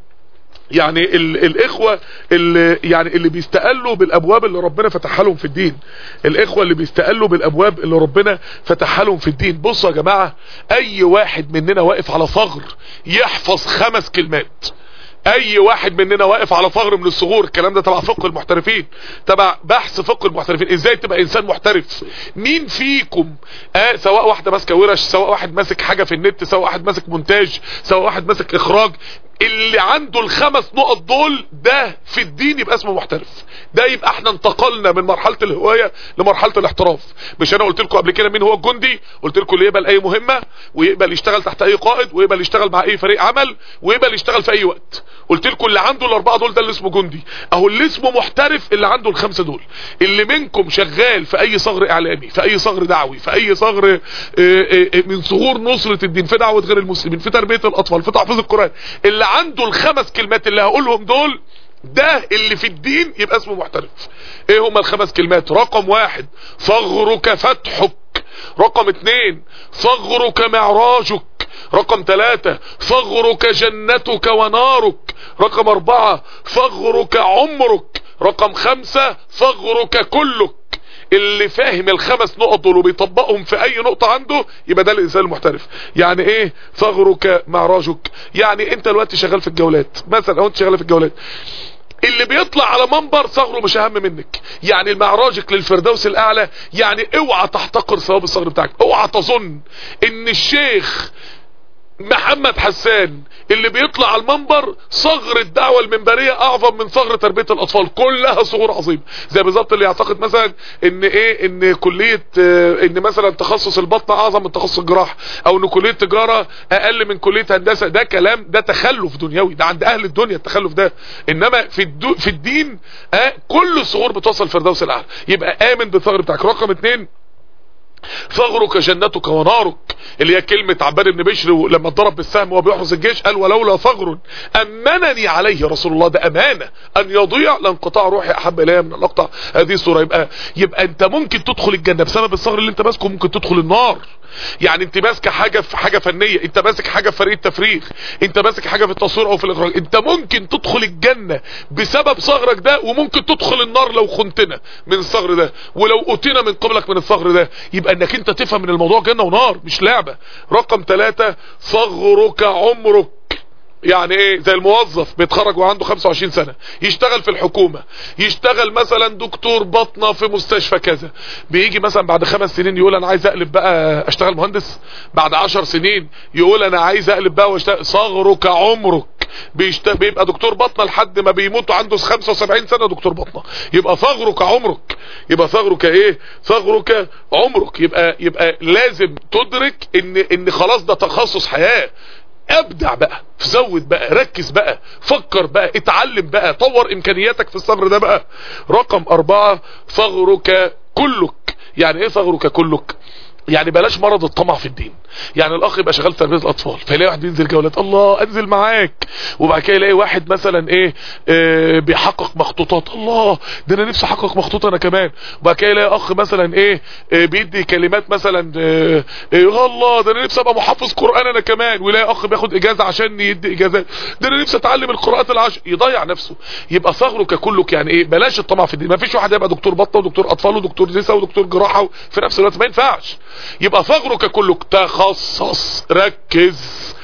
يعني ال الاخوة اللي يعني اللي بيستقلوا بالابواب اللي ربنا فتحها لهم في الدين الاخوة اللي بيستقلوا بالابواب اللي ربنا فتحها لهم في الدين بصوا يا جماعة اي واحد مننا واقف على ثغر يحفظ خمس كلمات اي واحد مننا واقف على ثغر من الثغور الكلام ده تبع فقه المحترفين تبع بحث فقه المحترفين ازاي تبقى انسان محترف مين فيكم آه سواء واحده ماسكه ورش سواء واحد ماسك حاجه في النت سواء واحد ماسك مونتاج سواء واحد ماسك اخراج اللي عنده الخمس نقط دول ده في الدين يبقى اسمه محترف ده يبقى احنا انتقلنا من مرحله الهوايه لمرحله الاحتراف مش انا قلت لكم قبل كده مين هو الجندي قلت لكم اللي يقبل اي مهمه ويقبل يشتغل تحت اي قائد ويقبل يشتغل مع اي فريق عمل ويقبل يشتغل في اي وقت قلت لكم اللي عنده الاربعه دول ده اللي اسمه جندي اهو اللي اسمه محترف اللي عنده الخمسه دول اللي منكم شغال في اي ثغر اعلامي في اي ثغر دعوي في اي ثغر من ثغور نصره الدين في دعوه غير المسلمين في تربيه الاطفال في تحفيظ القران اللي عنده الخمس كلمات اللي هقولهم دول ده اللي في الدين يبقى اسمه محترف ايه هما الخمس كلمات رقم واحد ثغرك فتحك رقم اتنين ثغرك معراجك رقم ثلاثة ثغرك جنتك ونارك رقم اربعة ثغرك عمرك رقم خمسة ثغرك كلك اللي فاهم الخمس نقط دول وبيطبقهم في اي نقطة عنده يبقى ده الانسان المحترف يعني ايه ثغرك معراجك يعني انت دلوقتي شغال في الجولات مثلا او انت شغال في الجولات اللي بيطلع على منبر ثغره مش اهم منك يعني المعراجك للفردوس الاعلى يعني اوعى تحتقر ثواب الثغر بتاعك اوعى تظن ان الشيخ محمد حسان اللي بيطلع على المنبر صغر الدعوة المنبرية اعظم من صغر تربية الاطفال كلها صغور عظيمة زي بالظبط اللي يعتقد مثلا ان ايه ان كلية اه ان مثلا تخصص البطنة اعظم من تخصص الجراحة او ان كلية تجارة اقل من كلية هندسة ده كلام ده تخلف دنيوي ده عند اهل الدنيا التخلف ده انما في الدو في الدين اه كل الصغور بتوصل الفردوس الاعلى يبقى امن بالثغر بتاعك رقم اتنين ثغرك جنتك ونارك اللي هي كلمة عباد بن بشر لما اتضرب بالسهم وهو بيحرس الجيش قال ولولا ثغر أمنني عليه رسول الله ده أمانة أن يضيع لانقطاع روحي أحب إلي من الأقطع هذه الصورة يبقى يبقى أنت ممكن تدخل الجنة بسبب الثغر اللي أنت ماسكه ممكن تدخل النار يعني انت ماسك حاجة في حاجة فنية انت ماسك حاجة في فريق التفريغ انت ماسك حاجة في التصوير او في الاخراج انت ممكن تدخل الجنة بسبب ثغرك ده وممكن تدخل النار لو خنتنا من الثغر ده ولو قتنا من قبلك من الثغر ده يبقى انك انت تفهم من الموضوع جنة ونار مش لعبة رقم ثلاثة ثغرك عمرك يعني ايه زي الموظف بيتخرج وعنده 25 سنة يشتغل في الحكومة يشتغل مثلا دكتور بطنة في مستشفى كذا بيجي مثلا بعد خمس سنين يقول انا عايز اقلب بقى اشتغل مهندس بعد عشر سنين يقول انا عايز اقلب بقى واشتغل صغرك عمرك بيشت... بيبقى دكتور بطنة لحد ما بيموت عنده 75 سنة دكتور بطنة يبقى ثغرك عمرك يبقى ثغرك ايه ثغرك عمرك يبقى يبقى لازم تدرك ان ان خلاص ده تخصص حياة ابدع بقى زود بقى ركز بقى فكر بقى اتعلم بقى طور امكانياتك في الصبر ده بقى رقم اربعة ثغرك كلك يعني ايه ثغرك كلك يعني بلاش مرض الطمع في الدين يعني الاخ يبقى شغال في تربيه الاطفال فيلاقي واحد بينزل جولات الله انزل معاك وبعد كده يلاقي واحد مثلا ايه آه بيحقق مخطوطات الله ده انا نفسي احقق مخطوط انا كمان وبعد كده يلاقي اخ مثلا ايه آه بيدي كلمات مثلا آه آه الله ده انا نفسي ابقى محفظ قران انا كمان ويلاقي اخ بياخد اجازه عشان يدي اجازات ده انا نفسي اتعلم القراءات العشر يضيع نفسه يبقى ثغرك كلك يعني ايه بلاش الطمع في الدين ما فيش واحد يبقى دكتور بطنه ودكتور اطفال ودكتور نساء ودكتور جراحه في نفس الوقت ما ينفعش يبقى ثغرك كلك تخصص ركز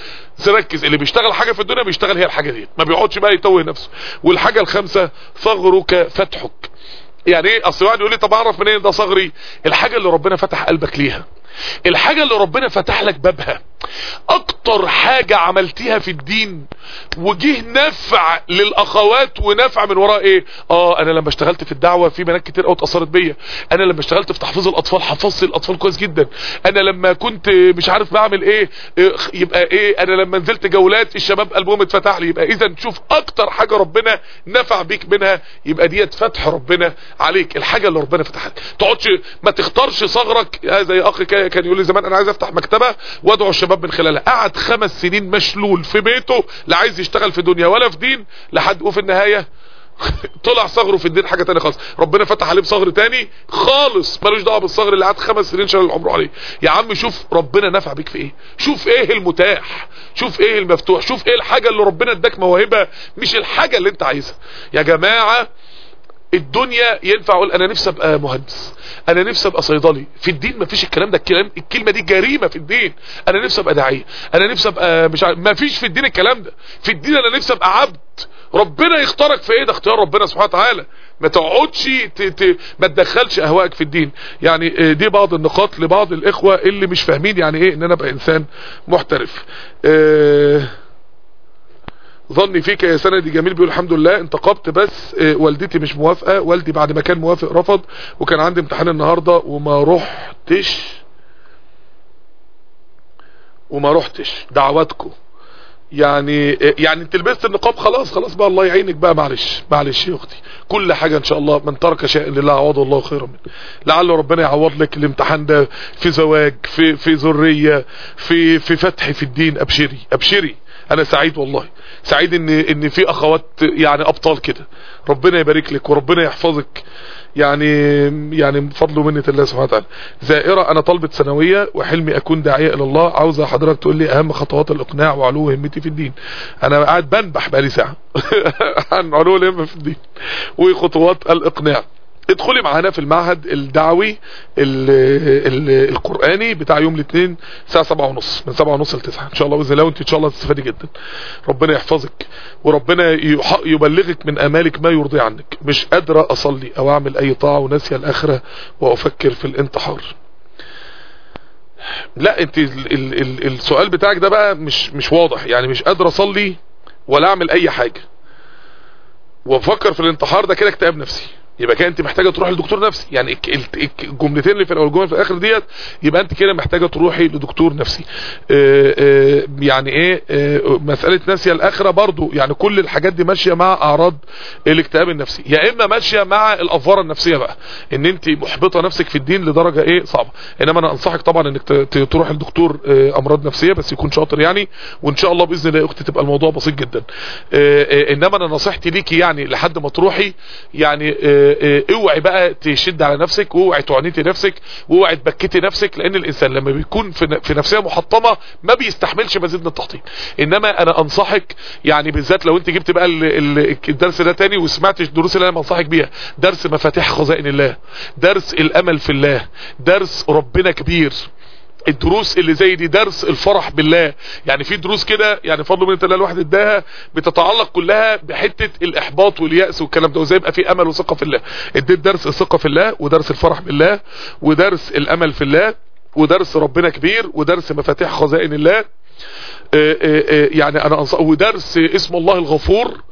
ركز اللي بيشتغل حاجة في الدنيا بيشتغل هي الحاجة دي ما بيقعدش بقى يتوه نفسه والحاجة الخامسة ثغرك فتحك يعني ايه اصل واحد يقول لي طب اعرف منين ده صغري الحاجة اللي ربنا فتح قلبك ليها الحاجة اللي ربنا فتح لك بابها اكتر حاجة عملتيها في الدين وجه نفع للاخوات ونفع من وراء ايه اه انا لما اشتغلت في الدعوة في بنات كتير قوي اتأثرت بيا انا لما اشتغلت في تحفيظ الاطفال حفظت الاطفال كويس جدا انا لما كنت مش عارف بعمل ايه يبقى ايه انا لما نزلت جولات الشباب قلبهم اتفتح لي يبقى اذا تشوف اكتر حاجة ربنا نفع بيك منها يبقى ديت فتح ربنا عليك الحاجة اللي ربنا فتحها لك تقعدش ما تختارش صغرك زي اخ كان يقول لي زمان انا عايز افتح مكتبة وادعو الشباب من خلالها قعد خمس سنين مشلول في بيته لا عايز يشتغل في دنيا ولا في دين لحد وفي النهاية طلع صغره في الدين حاجة تانية خالص ربنا فتح عليه بصغر تاني خالص ملوش دعوه بالصغر اللي قعد خمس سنين شغال العمر عليه يا عم شوف ربنا نفع بيك في ايه شوف ايه المتاح شوف ايه المفتوح شوف ايه الحاجة اللي ربنا اداك موهبة مش الحاجة اللي انت عايزها يا جماعة الدنيا ينفع اقول انا نفسي ابقى مهندس انا نفسي ابقى صيدلي في الدين ما فيش الكلام ده الكلام الكلمه دي جريمه في الدين انا نفسي ابقى داعيه انا نفسي ابقى مش عارف ما فيش في الدين الكلام ده في الدين انا نفسي ابقى عبد ربنا يختارك في ايه ده اختيار ربنا سبحانه وتعالى ما تقعدش ت... ت... ما تدخلش اهواءك في الدين يعني دي بعض النقاط لبعض الاخوه اللي مش فاهمين يعني ايه ان انا ابقى انسان محترف أه ظني فيك يا سندي جميل بيقول الحمد لله انتقبت بس اه والدتي مش موافقة والدي بعد ما كان موافق رفض وكان عندي امتحان النهاردة وما رحتش وما رحتش دعواتكم يعني يعني انت لبست النقاب خلاص خلاص بقى الله يعينك بقى معلش معلش يا اختي كل حاجة ان شاء الله من ترك شيء لله عوضه الله خيرا منه لعل ربنا يعوض لك الامتحان ده في زواج في في ذرية في في فتح في الدين ابشري ابشري انا سعيد والله سعيد ان ان في اخوات يعني ابطال كده ربنا يبارك لك وربنا يحفظك يعني يعني بفضل ومنه الله سبحانه وتعالى زائرة انا طالبة ثانويه وحلمي اكون داعية الى الله عاوزة حضرتك تقول لي اهم خطوات الاقناع وعلو همتي في الدين انا قاعد بنبح بقالي ساعة عن علو الهمة في الدين وخطوات الاقناع ادخلي معانا في المعهد الدعوي ال ال القرآني بتاع يوم الاثنين الساعة سبعة ونص من سبعة ونص لتسعة ان شاء الله باذن الله وانت ان شاء الله تستفادي جدا ربنا يحفظك وربنا يبلغك من امالك ما يرضي عنك مش قادرة اصلي او اعمل اي طاعة وناسية الاخرة وافكر في الانتحار لا انت ال ال ال السؤال بتاعك ده بقى مش مش واضح يعني مش قادر اصلي ولا اعمل اي حاجة وافكر في الانتحار ده كده اكتئاب نفسي يبقى كده انت محتاجه تروحي لدكتور نفسي يعني الك- الك- الجملتين اللي في الاول الجمله في الاخر ديت يبقى انت كده محتاجه تروحي لدكتور نفسي اه اه يعني ايه اه مساله ناسيه الاخره برضو يعني كل الحاجات دي ماشيه مع اعراض الاكتئاب النفسي يا اما ماشيه مع الافوره النفسيه بقى ان انت محبطه نفسك في الدين لدرجه ايه صعبه انما انا انصحك طبعا انك ت- ت- تروح لدكتور اه امراض نفسيه بس يكون شاطر يعني وان شاء الله باذن الله يا اختي تبقى الموضوع بسيط جدا اه اه انما انا نصيحتي ليكي يعني لحد ما تروحي يعني اه اه اوعي بقى تشد على نفسك واوعي تعنيتي نفسك واوعي تبكتي نفسك لان الانسان لما بيكون في ن- في نفسيه محطمه ما بيستحملش مزيد من التحطيم انما انا انصحك يعني بالذات لو انت جبت بقى ال- ال- الدرس ده تاني وسمعتش الدروس اللي انا بنصحك بيها درس مفاتيح خزائن الله درس الامل في الله درس ربنا كبير الدروس اللي زي دي درس الفرح بالله يعني في دروس كده يعني فضل من الله الواحد اداها بتتعلق كلها بحته الاحباط والياس والكلام ده وزي يبقى في امل وثقه في الله اديت درس الثقه في الله ودرس الفرح بالله ودرس الامل في الله ودرس ربنا كبير ودرس مفاتيح خزائن الله آه، آه، آه، يعني انا أنصح ودرس اسم الله الغفور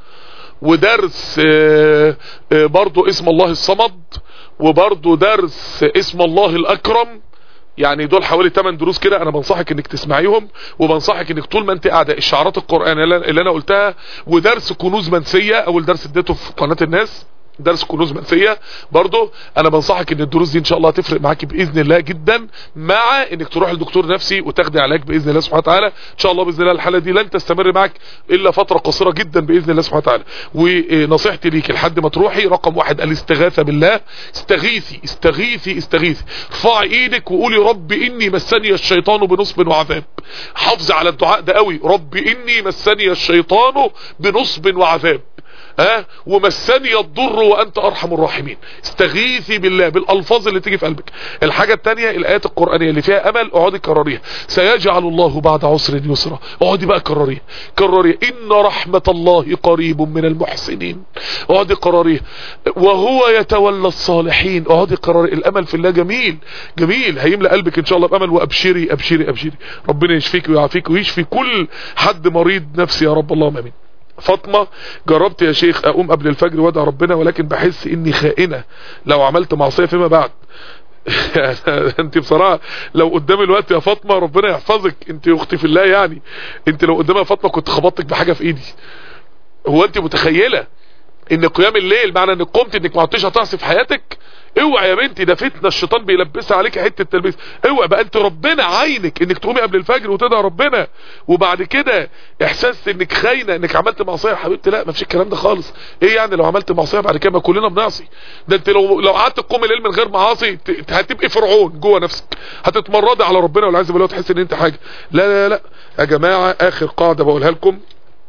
ودرس آه، آه، برضو اسم الله الصمد وبرضو درس اسم الله الاكرم يعني دول حوالي 8 دروس كده انا بنصحك انك تسمعيهم وبنصحك انك طول ما انت قاعده الشعارات القرآن اللي اللي انا قلتها ودرس كنوز منسية اول درس اديته في قناة الناس درس كنوز منسية برضو انا بنصحك ان الدروس دي ان شاء الله هتفرق معاكي باذن الله جدا مع انك تروح لدكتور نفسي وتاخدي علاج باذن الله سبحانه وتعالى ان شاء الله باذن الله الحالة دي لن تستمر معك الا فترة قصيرة جدا باذن الله سبحانه وتعالى ونصيحتي ليك لحد ما تروحي رقم واحد الاستغاثة بالله استغيثي استغيثي استغيثي ارفعي ايدك وقولي رب اني مسني الشيطان بنصب وعذاب حافظي على الدعاء ده قوي رب اني مسني الشيطان بنصب وعذاب ها ومسني الضر وانت ارحم الراحمين استغيثي بالله بالالفاظ اللي تيجي في قلبك الحاجة التانية الايات القرآنية اللي فيها امل اقعدي كرريها سيجعل الله بعد عسر يسرا اقعدي بقى كرريها كرريها ان رحمة الله قريب من المحسنين اقعدي كرريها وهو يتولى الصالحين اقعدي كرري الامل في الله جميل جميل هيملى قلبك ان شاء الله بامل وابشري ابشري ابشري ربنا يشفيك ويعافيك ويشفي كل حد مريض نفسي يا رب اللهم امين فاطمة جربت يا شيخ اقوم قبل الفجر وادعى ربنا ولكن بحس اني خائنة لو عملت معصية فيما بعد انت بصراحة لو قدام الوقت يا فاطمة ربنا يحفظك انت اختي في الله يعني انت لو قدام يا فاطمة كنت خبطتك بحاجة في ايدي هو انت متخيلة ان قيام الليل معنى انك قمت انك ما عدتش هتعصي في حياتك اوعى يا بنتي ده فتنه الشيطان بيلبسها عليك حته تلبيس اوعى بقى انت ربنا عينك انك تقومي قبل الفجر وتدعي ربنا وبعد كده احساس انك خاينه انك عملت معصيه يا حبيبتي لا ما فيش الكلام ده خالص ايه يعني لو عملت معصيه بعد كده ما كلنا بنعصي ده انت لو لو قعدت تقوم الليل من غير معاصي ت- هتبقي فرعون جوه نفسك هتتمردي على ربنا والعياذ بالله وتحس ان انت حاجه لا لا لا يا جماعه اخر قاعده بقولها لكم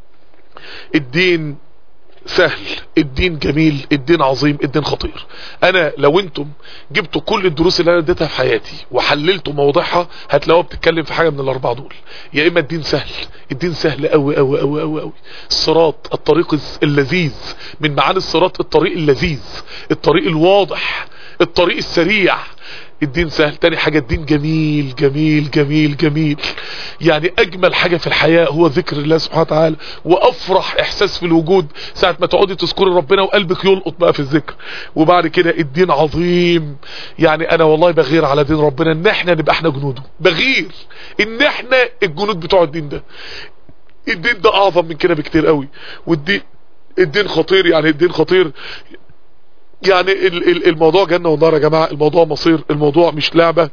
الدين سهل الدين جميل الدين عظيم الدين خطير انا لو انتم جبتوا كل الدروس اللي انا اديتها في حياتي وحللتوا مواضيعها هتلاقوها بتتكلم في حاجه من الاربعه دول يا اما الدين سهل الدين سهل قوي قوي قوي قوي قوي الصراط الطريق الز- اللذيذ من معاني الصراط الطريق اللذيذ الطريق الواضح الطريق السريع الدين سهل تاني حاجة الدين جميل جميل جميل جميل يعني اجمل حاجة في الحياة هو ذكر الله سبحانه وتعالى وافرح احساس في الوجود ساعة ما تقعدي تذكري ربنا وقلبك يلقط بقى في الذكر وبعد كده الدين عظيم يعني انا والله بغير على دين ربنا ان احنا نبقى احنا جنوده بغير ان احنا الجنود بتوع الدين ده الدين ده اعظم من كده بكتير قوي والدين الدين خطير يعني الدين خطير يعني ال- ال- الموضوع جنة ونار يا جماعة الموضوع مصير الموضوع مش لعبة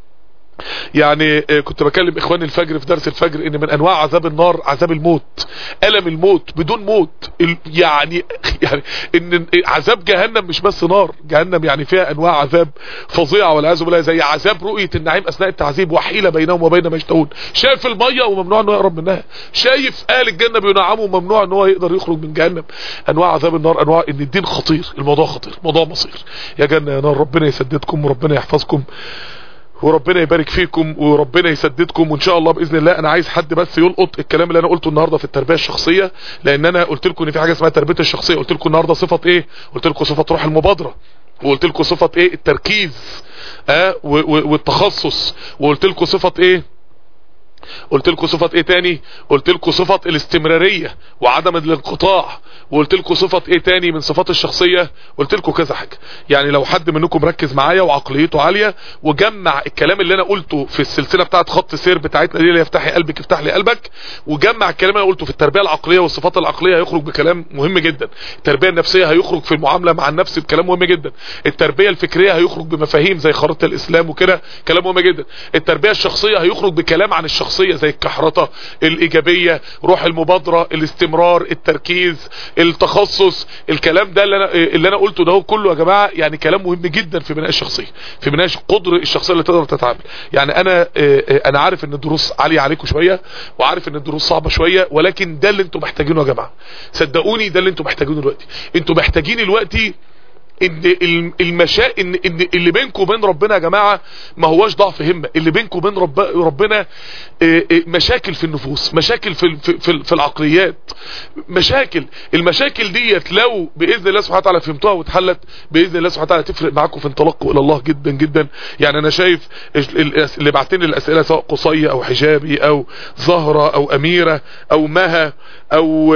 يعني آه، كنت بكلم اخواني الفجر في درس الفجر ان من انواع عذاب النار عذاب الموت الم الموت بدون موت ال- يعني يعني ان عذاب جهنم مش بس نار جهنم يعني فيها انواع عذاب فظيعه والعياذ بالله زي عذاب رؤيه النعيم اثناء التعذيب وحيله بينهم وبين ما يشتهون شايف الميه وممنوع انه يقرب منها شايف اهل الجنه بينعموا وممنوع ان هو يقدر يخرج من جهنم انواع عذاب النار انواع ان الدين خطير الموضوع خطير موضوع مصير يا جنه يا نار ربنا يسددكم وربنا يحفظكم وربنا يبارك فيكم وربنا يسددكم وان شاء الله باذن الله انا عايز حد بس يلقط الكلام اللي انا قلته النهارده في التربيه الشخصيه لان انا قلت لكم ان في حاجه اسمها التربيه الشخصيه قلت لكم النهارده صفه ايه قلت لكم صفه روح المبادره وقلت لكم صفة ايه التركيز اه والتخصص وقلت لكم صفة ايه قلت لكم صفة ايه تاني قلت لكم صفة الاستمرارية وعدم الانقطاع وقلت لكم صفة ايه تاني من صفات الشخصية قلت لكم كذا حاجة يعني لو حد منكم ركز معايا وعقليته عالية وجمع الكلام اللي انا قلته في السلسلة بتاعت خط سير بتاعتنا دي اللي يفتحي قلبك يفتح لي قلبك وجمع الكلام اللي انا قلته في التربية العقلية والصفات العقلية هيخرج بكلام مهم جدا التربية النفسية هيخرج في المعاملة مع النفس بكلام مهم جدا التربية الفكرية هيخرج بمفاهيم زي خريطة الاسلام وكده كلام مهم جدا التربية الشخصية هيخرج بكلام عن الشخصية زي الكحرطة الايجابية روح المبادرة الاستمرار التركيز التخصص الكلام ده اللي انا اللي انا قلته ده كله يا جماعه يعني كلام مهم جدا في بناء الشخصيه في بناء قدر الشخصيه اللي تقدر تتعامل يعني انا انا عارف ان الدروس عاليه عليكم شويه وعارف ان الدروس صعبه شويه ولكن ده اللي انتم محتاجينه يا جماعه صدقوني ده اللي انتم محتاجينه دلوقتي انتم محتاجين دلوقتي ان المشا ان ان اللي بينكم وبين ربنا يا جماعه ما هواش ضعف همه اللي بينكم وبين رب ربنا مشاكل في النفوس مشاكل في في في العقليات مشاكل المشاكل ديت لو باذن الله سبحانه وتعالى فهمتوها واتحلت باذن الله سبحانه وتعالى تفرق معاكم في انطلاقكم الى الله جدا جدا يعني انا شايف اللي بعتني الاسئله سواء قصيه او حجابي او زهره او اميره او مها او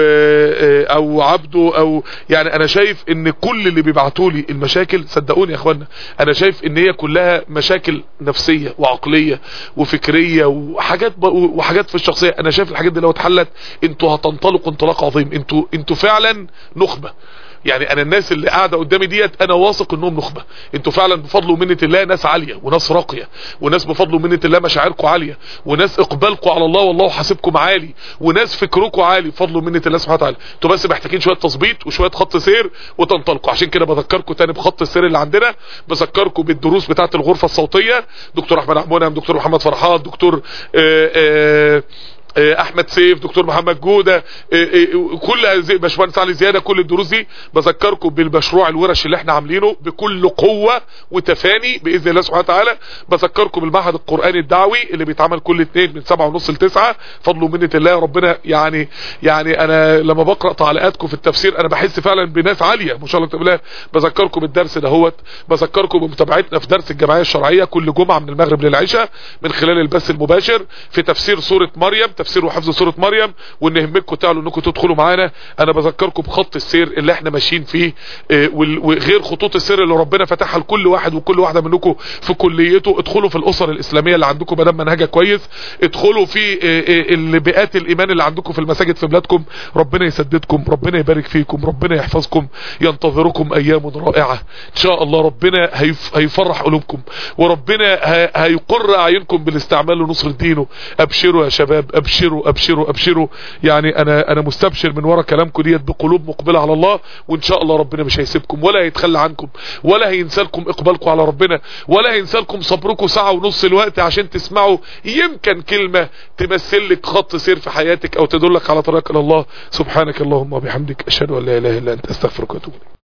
او عبده او يعني انا شايف ان كل اللي بيبعتوا لي المشاكل صدقوني يا اخوانا انا شايف ان هي كلها مشاكل نفسيه وعقليه وفكريه وحاجات وحاجات في الشخصيه انا شايف الحاجات دي لو اتحلت انتوا هتنطلقوا انطلاق عظيم انتوا انتوا فعلا نخبه يعني انا الناس اللي قاعده قدامي ديت انا واثق انهم نخبه انتوا فعلا بفضل ومنه الله ناس عاليه وناس راقيه وناس بفضل ومنه الله مشاعركم عاليه وناس اقبالكم على الله والله حاسبكم عالي وناس فكركم عالي بفضل ومنه الله سبحانه وتعالى انتوا بس محتاجين شويه تظبيط وشويه خط سير وتنطلقوا عشان كده بذكركم تاني بخط السير اللي عندنا بذكركم بالدروس بتاعه الغرفه الصوتيه دكتور احمد عمونة دكتور محمد فرحات دكتور آآ آآ احمد سيف دكتور محمد جودة كل باشمهندس علي زياده كل الدروس دي بذكركم بالمشروع الورش اللي احنا عاملينه بكل قوه وتفاني باذن الله سبحانه وتعالى بذكركم بالمعهد القراني الدعوي اللي بيتعمل كل اثنين من سبعة ونص لتسعة فضل ومنه الله ربنا يعني يعني انا لما بقرا تعليقاتكم في التفسير انا بحس فعلا بناس عاليه ما شاء الله بالله بذكركم بالدرس دهوت بذكركم بمتابعتنا في درس الجمعيه الشرعيه كل جمعه من المغرب للعشاء من خلال البث المباشر في تفسير سوره مريم تفسير وحفظ سورة مريم وان يهمكم تعالوا انكم تدخلوا معانا انا بذكركم بخط السير اللي احنا ماشيين فيه اه وغير خطوط السير اللي ربنا فتحها لكل واحد وكل واحدة منكم في كليته ادخلوا في الاسر الاسلامية اللي عندكم مدام منهجها كويس ادخلوا في اه البيئات الايمان اللي عندكم في المساجد في بلادكم ربنا يسددكم ربنا يبارك فيكم ربنا يحفظكم ينتظركم ايام رائعة ان شاء الله ربنا هيفرح قلوبكم وربنا هيقر اعينكم بالاستعمال لنصر دينه ابشروا يا شباب ابشروا ابشروا ابشروا يعني انا انا مستبشر من ورا كلامكم ديت بقلوب مقبله على الله وان شاء الله ربنا مش هيسيبكم ولا هيتخلى عنكم ولا هينسى لكم اقبالكم على ربنا ولا هينسى لكم صبركم ساعه ونص الوقت عشان تسمعوا يمكن كلمه تمثل لك خط سير في حياتك او تدلك على طريق الى الله سبحانك اللهم وبحمدك اشهد ان لا اله الا انت استغفرك واتوب اليك